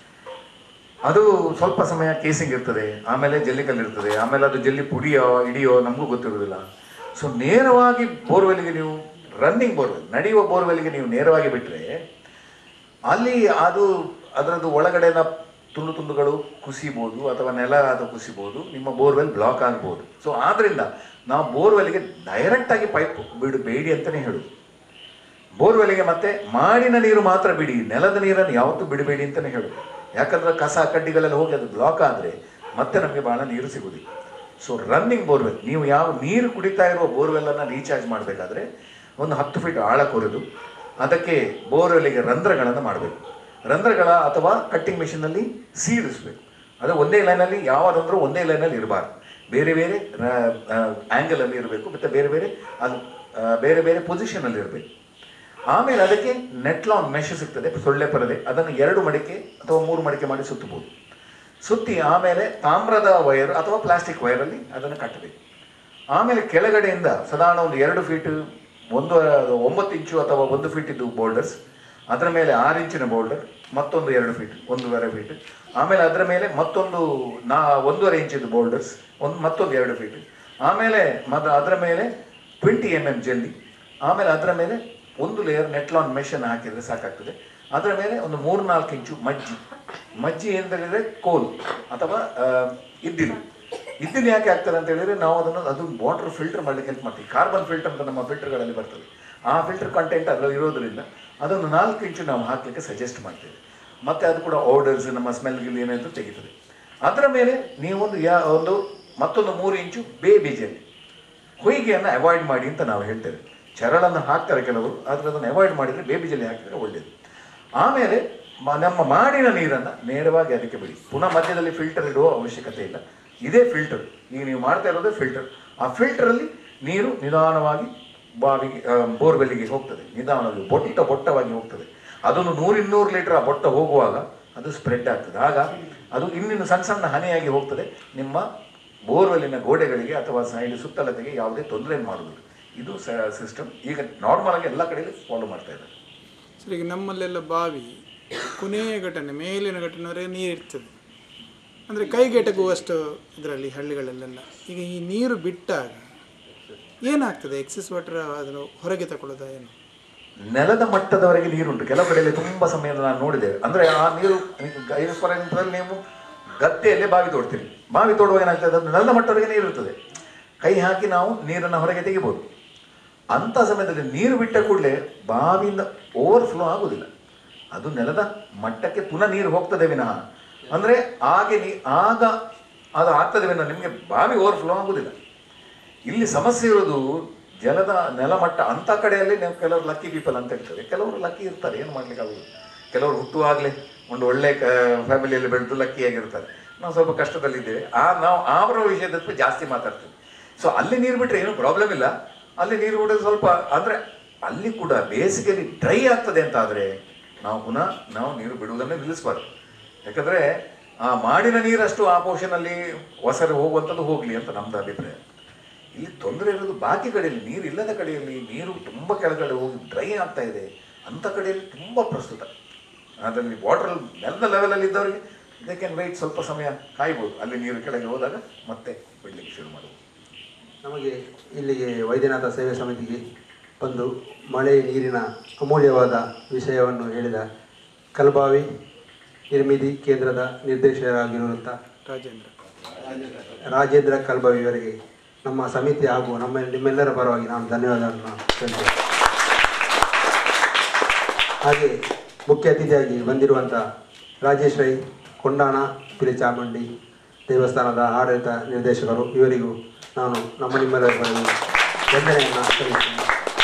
ಅದು ಸ್ವಲ್ಪ ಸಮಯ ಕೇಸಿಂಗ್ ಇರ್ತದೆ ಆಮೇಲೆ ಜಲ್ಲಿಕಲ್ಲು ಇರ್ತದೆ ಆಮೇಲೆ ಅದು ಜಲ್ಲಿ ಪುಡಿಯೋ ಇಡಿಯೋ ನಮಗೂ ಗೊತ್ತಿರೋದಿಲ್ಲ ಸೊ ನೇರವಾಗಿ ಬೋರ್ವೆಲ್ಗೆ ನೀವು ರನ್ನಿಂಗ್ ಬೋರ್ವೆಲ್ ನಡೆಯುವ ಬೋರ್ವೆಲ್ಗೆ ನೀವು ನೇರವಾಗಿ ಬಿಟ್ಟರೆ ಅಲ್ಲಿ ಅದು ಅದರದ್ದು ಒಳಗಡೆನ ತುಂಡು ತುಂಡುಗಳು ಕುಸಿಬೋದು ಅಥವಾ ನೆಲ ಅದು ಕುಸಿಬೋದು ನಿಮ್ಮ ಬೋರ್ವೆಲ್ ಬ್ಲಾಕ್ ಆಗ್ಬೋದು ಸೊ ಆದ್ರಿಂದ ನಾವು ಬೋರ್ವೆಲ್ಗೆ ಡೈರೆಕ್ಟಾಗಿ ಪೈಪ್ ಬಿಡು ಬೇಡಿ ಅಂತಲೇ ಹೇಳುದು ಬೋರ್ವೆಲ್ಗೆ ಮತ್ತೆ ಮಾಡಿನ ನೀರು ಮಾತ್ರ ಬಿಡಿ ನೆಲದ ನೀರನ್ನು ಯಾವತ್ತೂ ಬಿಡಬೇಡಿ ಅಂತಲೇ ಹೇಳುದು ಯಾಕಂದ್ರೆ ಕಸ ಕಡ್ಡಿಗಳೆಲ್ಲ ಹೋಗಿ ಅದು ಬ್ಲಾಕ್ ಆದರೆ ಮತ್ತೆ ನಮಗೆ ಬಹಳ ನೀರು ಸಿಗುದಿಲ್ಲ ಸೊ ರನ್ನಿಂಗ್ ಬೋರ್ವೆಲ್ ನೀವು ಯಾವ ನೀರು ಕುಡಿತಾ ಇರುವ ಬೋರ್ವೆಲ್ಲನ್ನು ರೀಚಾರ್ಜ್ ಮಾಡಬೇಕಾದ್ರೆ ಒಂದು ಹತ್ತು ಫೀಟ್ ಆಳ ಕೊರೆದು ಅದಕ್ಕೆ ಬೋರ್ವೆಲ್ಗೆ ರಂಧ್ರಗಳನ್ನು ಮಾಡಬೇಕು ರಂಧ್ರಗಳ ಅಥವಾ ಕಟ್ಟಿಂಗ್ ಮೆಷಿನಲ್ಲಿ ಸೀರಿಸಬೇಕು ಅದು ಒಂದೇ ಲೈನಲ್ಲಿ ಯಾವ ರಂಧ್ರ ಒಂದೇ ಲೈನಲ್ಲಿ ಇರಬಾರ್ದು ಬೇರೆ ಬೇರೆ ಆ್ಯಂಗಲಲ್ಲಿ ಇರಬೇಕು ಮತ್ತು ಬೇರೆ ಬೇರೆ ಅದು ಆ, ಬೇರೆ ಬೇರೆ ಪೊಸಿಷನಲ್ಲಿ ಇರಬೇಕು ಆಮೇಲೆ ಅದಕ್ಕೆ ನೆಟ್ಲಾನ್ ಮೆಶ್ ಸಿಗ್ತದೆ ಸೊಳ್ಳೆ ಪರದೆ ಅದನ್ನು ಎರಡು ಮಡಿಕೆ ಅಥವಾ ಮೂರು ಮಡಿಕೆ ಮಾಡಿ ಸುತ್ತಬಹುದು ಸುತ್ತಿ ಆಮೇಲೆ ತಾಮ್ರದ ವೈರ್ ಅಥವಾ ಪ್ಲಾಸ್ಟಿಕ್ ವೈರಲ್ಲಿ ಅದನ್ನು ಕಟ್ಟಬೇಕು ಆಮೇಲೆ ಕೆಳಗಡೆಯಿಂದ ಸಾಧಾರಣ ಒಂದು ಎರಡು ಫೀಟ್ ಒಂದು ಒಂಬತ್ತು ಇಂಚು ಅಥವಾ ಒಂದು ಫೀಟ್ ಇದ್ದು ಬೋಲ್ಡರ್ಸ್ ಅದರ ಮೇಲೆ ಆರು ಇಂಚಿನ ಬೋಲ್ಡರ್ ಮತ್ತೊಂದು ಎರಡು ಫೀಟ್ ಒಂದೂವರೆ ಫೀಟ್ ಆಮೇಲೆ ಅದರ ಮೇಲೆ ಮತ್ತೊಂದು ನಾ ಒಂದೂವರೆ ಇಂಚಿದ್ದು ಬೋಲ್ಡರ್ಸ್ ಒಂದು ಮತ್ತೊಂದು ಎರಡು ಫೀಟ್ ಆಮೇಲೆ ಮದ ಅದರ ಮೇಲೆ ಟ್ವೆಂಟಿ ಎಮ್ ಎಮ್ ಜಲ್ಲಿ ಆಮೇಲೆ ಅದರ ಮೇಲೆ ಒಂದು ಲೇಯರ್ ನೆಟ್ಲಾನ್ ಮೆಷನ್ನು ಹಾಕಿದರೆ ಸಾಕಾಗ್ತದೆ ಅದರ ಮೇಲೆ ಒಂದು ಮೂರು ನಾಲ್ಕು ಇಂಚು ಮಜ್ಜಿ ಮಜ್ಜಿ ಅಂತ ಹೇಳಿದ್ರೆ ಕೋಲ್ ಅಥವಾ ಆ, ಇದ್ದಿಲು ಇದ್ದಿಲು ಯಾಕೆ ಹಾಕ್ತಾರೆ ಅಂತ ಹೇಳಿದ್ರೆ ನಾವು ಅದನ್ನು ಅದು ವಾಟರ್ ಫಿಲ್ಟರ್ ಮಾಡಲಿಕ್ಕೆ ಹೆಲ್ಪ್ ಮಾಡ್ತೀವಿ ಕಾರ್ಬನ್ ಫಿಲ್ಟರ್ ಅಂತ ನಮ್ಮ ಫಿಲ್ಟರ್ಗಳಲ್ಲಿ ಬರ್ತದೆ ಆ ಫಿಲ್ಟರ್ ಕಂಟೆಂಟ್ ಅದರಲ್ಲಿ ಇರೋದ್ರಿಂದ ಅದನ್ನು ನಾಲ್ಕು ಇಂಚು ನಾವು ಹಾಕಲಿಕ್ಕೆ ಸಜೆಸ್ಟ್ ಮಾಡ್ತೇವೆ ಮತ್ತೆ ಅದು ಕೂಡ ಆರ್ಡರ್ಸ್ ನಮ್ಮ ಸ್ಮೆಲ್ ಗಿಲ್ ಏನಾದರೂ ತೆಗಿತದೆ ಅದರ ಮೇಲೆ ನೀವೊಂದು ಯಾ ಒಂದು ಮತ್ತೊಂದು ಮೂರು ಇಂಚು ಬೇಬಿ ಜೆಲ್ಲಿ ಹೊಯ್ಗೆಯನ್ನು ಅವಾಯ್ಡ್ ಮಾಡಿ ಅಂತ ನಾವು ಹೇಳ್ತೇವೆ ಚರಳನ್ನು ಹಾಕ್ತಾರೆ ಕೆಲವರು ಆದರೆ ಅದನ್ನು ಅವಾಯ್ಡ್ ಮಾಡಿದರೆ ಬೇಬಿ ಜಲ್ಲಿ ಹಾಕಿದರೆ ಒಳ್ಳೆಯದು ಆಮೇಲೆ ಮ- ನಮ್ಮ ಮಾಡಿನ ನೀರನ್ನು ನೇರವಾಗಿ ಅದಕ್ಕೆ ಬಿಡಿ ಪುನಃ ಮಧ್ಯದಲ್ಲಿ ಫಿಲ್ಟರ್ ಇಡುವ ಅವಶ್ಯಕತೆ ಇಲ್ಲ ಇದೇ ಫಿಲ್ಟರ್ ಈಗ ನೀವು ಮಾಡ್ತಾ ಇರೋದೇ ಫಿಲ್ಟರ್ ಆ ಫಿಲ್ಟರಲ್ಲಿ ನೀರು ನಿಧಾನವಾಗಿ ಬಾವಿಗೆ ಆ, ಬೋರ್ವೆಲ್ಲಿಗೆ ಹೋಗ್ತದೆ ನಿಧಾನವಾಗಿ ಬೊಟ್ಟ ಬೊಟ್ಟವಾಗಿ ಹೋಗ್ತದೆ ಅದೊಂದು ನೂರಿನ್ನೂರು ಲೀಟರ್ ಆ ಬೊಟ್ಟ ಹೋಗುವಾಗ ಅದು ಸ್ಪ್ರೆಡ್ ಆಗ್ತದೆ ಆಗ ಅದು ಇನ್ನಿನ್ನು ಸಣ್ಣ ಸಣ್ಣ ಹನಿಯಾಗಿ ಹೋಗ್ತದೆ ನಿಮ್ಮ ಬೋರ್ವೆಲ್ಲಿನ ಗೋಡೆಗಳಿಗೆ ಅಥವಾ ಸೈಡ್ ಸುತ್ತಳತೆಗೆ ಯಾವುದೇ ತೊಂದರೆ ಮಾಡುವುದಿಲ್ಲ ಇದು ಸಿಸ್ಟಮ್ ಈಗ ನಾರ್ಮಲ್ ಆಗಿ ಎಲ್ಲ ಕಡೆಯಲ್ಲಿ ಫಾಲೋ ಮಾಡ್ತಾ ಇದ್ದಾರೆ ಸರ್ ಈಗ ನಮ್ಮಲ್ಲೆಲ್ಲ ಬಾವಿ ಕೊನೆಯ ಘಟನೆ ಮೇಲಿನ ಘಟನೆವರೆಗೆ ನೀರು ಇರ್ತದೆ ಅಂದರೆ ಕೈಗೆಟಕುವಷ್ಟು ಇದರಲ್ಲಿ ಹಳ್ಳಿಗಳಲ್ಲೆಲ್ಲ ಈಗ ಈ ನೀರು ಬಿಟ್ಟಾಗ ಏನಾಗ್ತದೆ ಎಕ್ಸಸ್ ವಾಟರ್ ಅದನ್ನು ಹೊರಗೆ ತಗೊಳ್ಳೋದ ಏನು ನೆಲದ ಮಟ್ಟದವರೆಗೆ ನೀರುಂಟು ಕೆಲವು ಕಡೆಯಲ್ಲಿ ತುಂಬಾ ಸಮಯ ನಾನು ನೋಡಿದ್ದೇವೆ ಅಂದ್ರೆ ಆ ನೀರು ಫಾರ್ ಎಕ್ಸಾಂಪಲ್ ನೀವು ಗದ್ದೆಯಲ್ಲೇ ಬಾವಿ ತೋಡ್ತೀರಿ ಬಾವಿ ತೋಡುವಾಗ ಏನಾಗ್ತದೆ ಅದು ನೆಲದ ಮಟ್ಟವರೆಗೆ ನೀರು ಇರ್ತದೆ ಕೈ ಹಾಕಿ ನಾವು ನೀರನ್ನು ಹೊರಗೆ ತೆಗಿಬೋದು ಅಂಥ ಸಮಯದಲ್ಲಿ ನೀರು ಬಿಟ್ಟ ಕೂಡಲೇ ಬಾವಿಯಿಂದ ಓವರ್ಫ್ಲೋ ಆಗುವುದಿಲ್ಲ ಅದು ನೆಲದ ಮಟ್ಟಕ್ಕೆ ಪುನಃ ನೀರು ಹೋಗ್ತದೆ ವಿನಃ ಅಂದ್ರೆ ಹಾಗೆ ನೀ ಆಗ ಅದು ಆಗ್ತದೆ ವಿನಃ ನಿಮಗೆ ಬಾವಿ ಓವರ್ಫ್ಲೋ ಆಗುವುದಿಲ್ಲ ಇಲ್ಲಿ ಸಮಸ್ಯೆ ಇರೋದು ಜಲದ ನೆಲಮಟ್ಟ ಅಂತ ಕಡೆಯಲ್ಲಿ ನಾವು ಕೆಲವರು ಲಕ್ಕಿ ಪೀಪಲ್ ಅಂತ ಹೇಳ್ತಾರೆ ಕೆಲವರು ಲಕ್ಕಿ ಇರ್ತಾರೆ ಏನು ಮಾಡ್ಲಿಕ್ಕೆ ಆಗುದು ಕೆಲವರು ಹುಟ್ಟುವಾಗಲೇ ಒಂದು ಒಳ್ಳೆ ಫ್ಯಾಮಿಲಿಯಲ್ಲಿ ಬೆಳೆದು ಲಕ್ಕಿಯಾಗಿರ್ತಾರೆ ನಾವು ಸ್ವಲ್ಪ ಕಷ್ಟದಲ್ಲಿದ್ದೇವೆ ಆ ನಾವು ಅವರ ವಿಷಯದ ಹತ್ರ ಜಾಸ್ತಿ ಮಾತಾಡ್ತೀವಿ ಸೊ ಅಲ್ಲಿ ನೀರು ಬಿಟ್ಟರೆ ಏನು ಪ್ರಾಬ್ಲಮ್ ಇಲ್ಲ ಅಲ್ಲಿ ನೀರು ಬಿಡೋದು ಸ್ವಲ್ಪ ಅಂದರೆ ಅಲ್ಲಿ ಕೂಡ ಬೇಸಿಗೆಯಲ್ಲಿ ಡ್ರೈ ಆಗ್ತದೆ ಅಂತ ಆದರೆ ನಾವು ಪುನಃ ನಾವು ನೀರು ಬಿಡುವುದನ್ನು ನಿಲ್ಲಿಸಬಾರ್ದು ಯಾಕಂದರೆ ಆ ಮಾಡಿನ ನೀರಷ್ಟು ಆ ಪೋರ್ಷನಲ್ಲಿ ಹೊಸರು ಹೋಗುವಂಥದ್ದು ಹೋಗಲಿ ಅಂತ ನಮ್ಮದು ಅಭಿಪ್ರಾಯ ಇಲ್ಲಿ ತೊಂದರೆ ಇರೋದು ಬಾಕಿ ಕಡೆಯಲ್ಲಿ ನೀರು ಇಲ್ಲದ ಕಡೆಯಲ್ಲಿ ನೀರು ತುಂಬ ಕೆಳಗಡೆ ಹೋಗಿ ಡ್ರೈ ಆಗ್ತಾ ಇದೆ ಅಂಥ ಕಡೆಯಲ್ಲಿ ತುಂಬ ಪ್ರಸ್ತುತ ಅದರಲ್ಲಿ ವಾಟರ್ ನೆಲದ ಲೆವೆಲಲ್ಲಿ ಇದ್ದವರಿಗೆ ದೇ ಕ್ಯಾನ್ ವೆಯ್ಟ್ ಸ್ವಲ್ಪ ಸಮಯ ಕಾಯ್ಬೋದು ಅಲ್ಲಿ ನೀರು ಕೆಳಗೆ ಹೋದಾಗ ಮತ್ತೆ ಬಿಡಲಿಕ್ಕೆ ಶುರು ಮಾಡುವುದು ನಮಗೆ ಇಲ್ಲಿಗೆ ವೈದ್ಯನಾಥ ಸೇವೆ ಸಮಿತಿಗೆ ಬಂದು ಮಳೆ ನೀರಿನ ಅಮೂಲ್ಯವಾದ ವಿಷಯವನ್ನು ಹೇಳಿದ ಕಲ್ಬಾವಿ ನಿರ್ಮಿತಿ ಕೇಂದ್ರದ ನಿರ್ದೇಶಕರಾಗಿರುವಂಥ ರಾಜೇಂದ್ರ ರಾಜೇಂದ್ರ ಕಲ್ಬಾವಿ ಅವರಿಗೆ ನಮ್ಮ ಸಮಿತಿ ಹಾಗೂ ನಮ್ಮ ನಿಮ್ಮೆಲ್ಲರ ಪರವಾಗಿ ನಾನು ಧನ್ಯವಾದವನ್ನು ಹೇಳ್ತೇನೆ ಹಾಗೆ ಮುಖ್ಯ ಅತಿಥಿಯಾಗಿ ಬಂದಿರುವಂಥ ರಾಜೇಶ್ ರೈ ಕೊಂಡಾಣ ಚಾಮುಂಡಿ ದೇವಸ್ಥಾನದ ಆಡಳಿತ ನಿರ್ದೇಶಕರು ಇವರಿಗೂ ನಾನು ನಮ್ಮ ನಿಮ್ಮೆಲ್ಲರ ಪರವಾಗಿ ವಂದನೆಯನ್ನು ಸಲ್ಲಿಸುತ್ತೇನೆ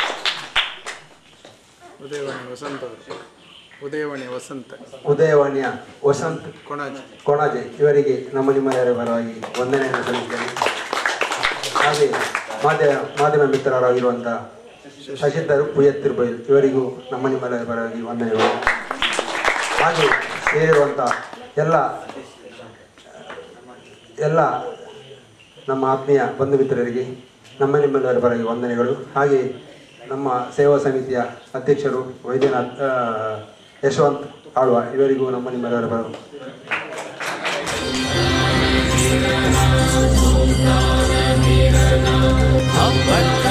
ಉದಯವಾಣಿ ವಸಂತ ಅವರು ಉದಯವಾಣಿ ವಸಂತ ಉದಯವಾಣಿಯ ವಸಂತ್ ಕೊಣಾಜಿ ಕೊಣಾಜೆ ಇವರಿಗೆ ನಮ್ಮ ನಿಮ್ಮೆಲ್ಲರ ಪರವಾಗಿ ವಂದನೆಯನ್ನು ಸಲ್ಲಿಸುತ್ತೇನೆ ಹಾಗೆ ಮಾಧ್ಯಮ ಮಾಧ್ಯಮ ಮಿತ್ರರಾಗಿರುವಂಥ ಶಶಿಧರ್ ಪುಯತ್ತಿರ್ಬೈಲ್ ಇವರಿಗೂ ನಮ್ಮ ನಿಮ್ಮೆಲ್ಲರ ಪರವಾಗಿ ವಂದನೆಗಳು ಹಾಗೆ ಸೇರಿರುವಂಥ ಎಲ್ಲ ಎಲ್ಲ ನಮ್ಮ ಆತ್ಮೀಯ ಬಂಧು ಮಿತ್ರರಿಗೆ ನಮ್ಮ ನಿಮ್ಮೆಲ್ಲರ ಪರವಾಗಿ ವಂದನೆಗಳು ಹಾಗೆ ನಮ್ಮ ಸೇವಾ ಸಮಿತಿಯ ಅಧ್ಯಕ್ಷರು ವೈದ್ಯನಾಥ್ ಆ, ಯಶವಂತ್ ಆಳ್ವ ಇವರಿಗೂ ನಮ್ಮ ನಿಮ್ಮೆಲ್ಲರ ಪರ ಭಕ್ತ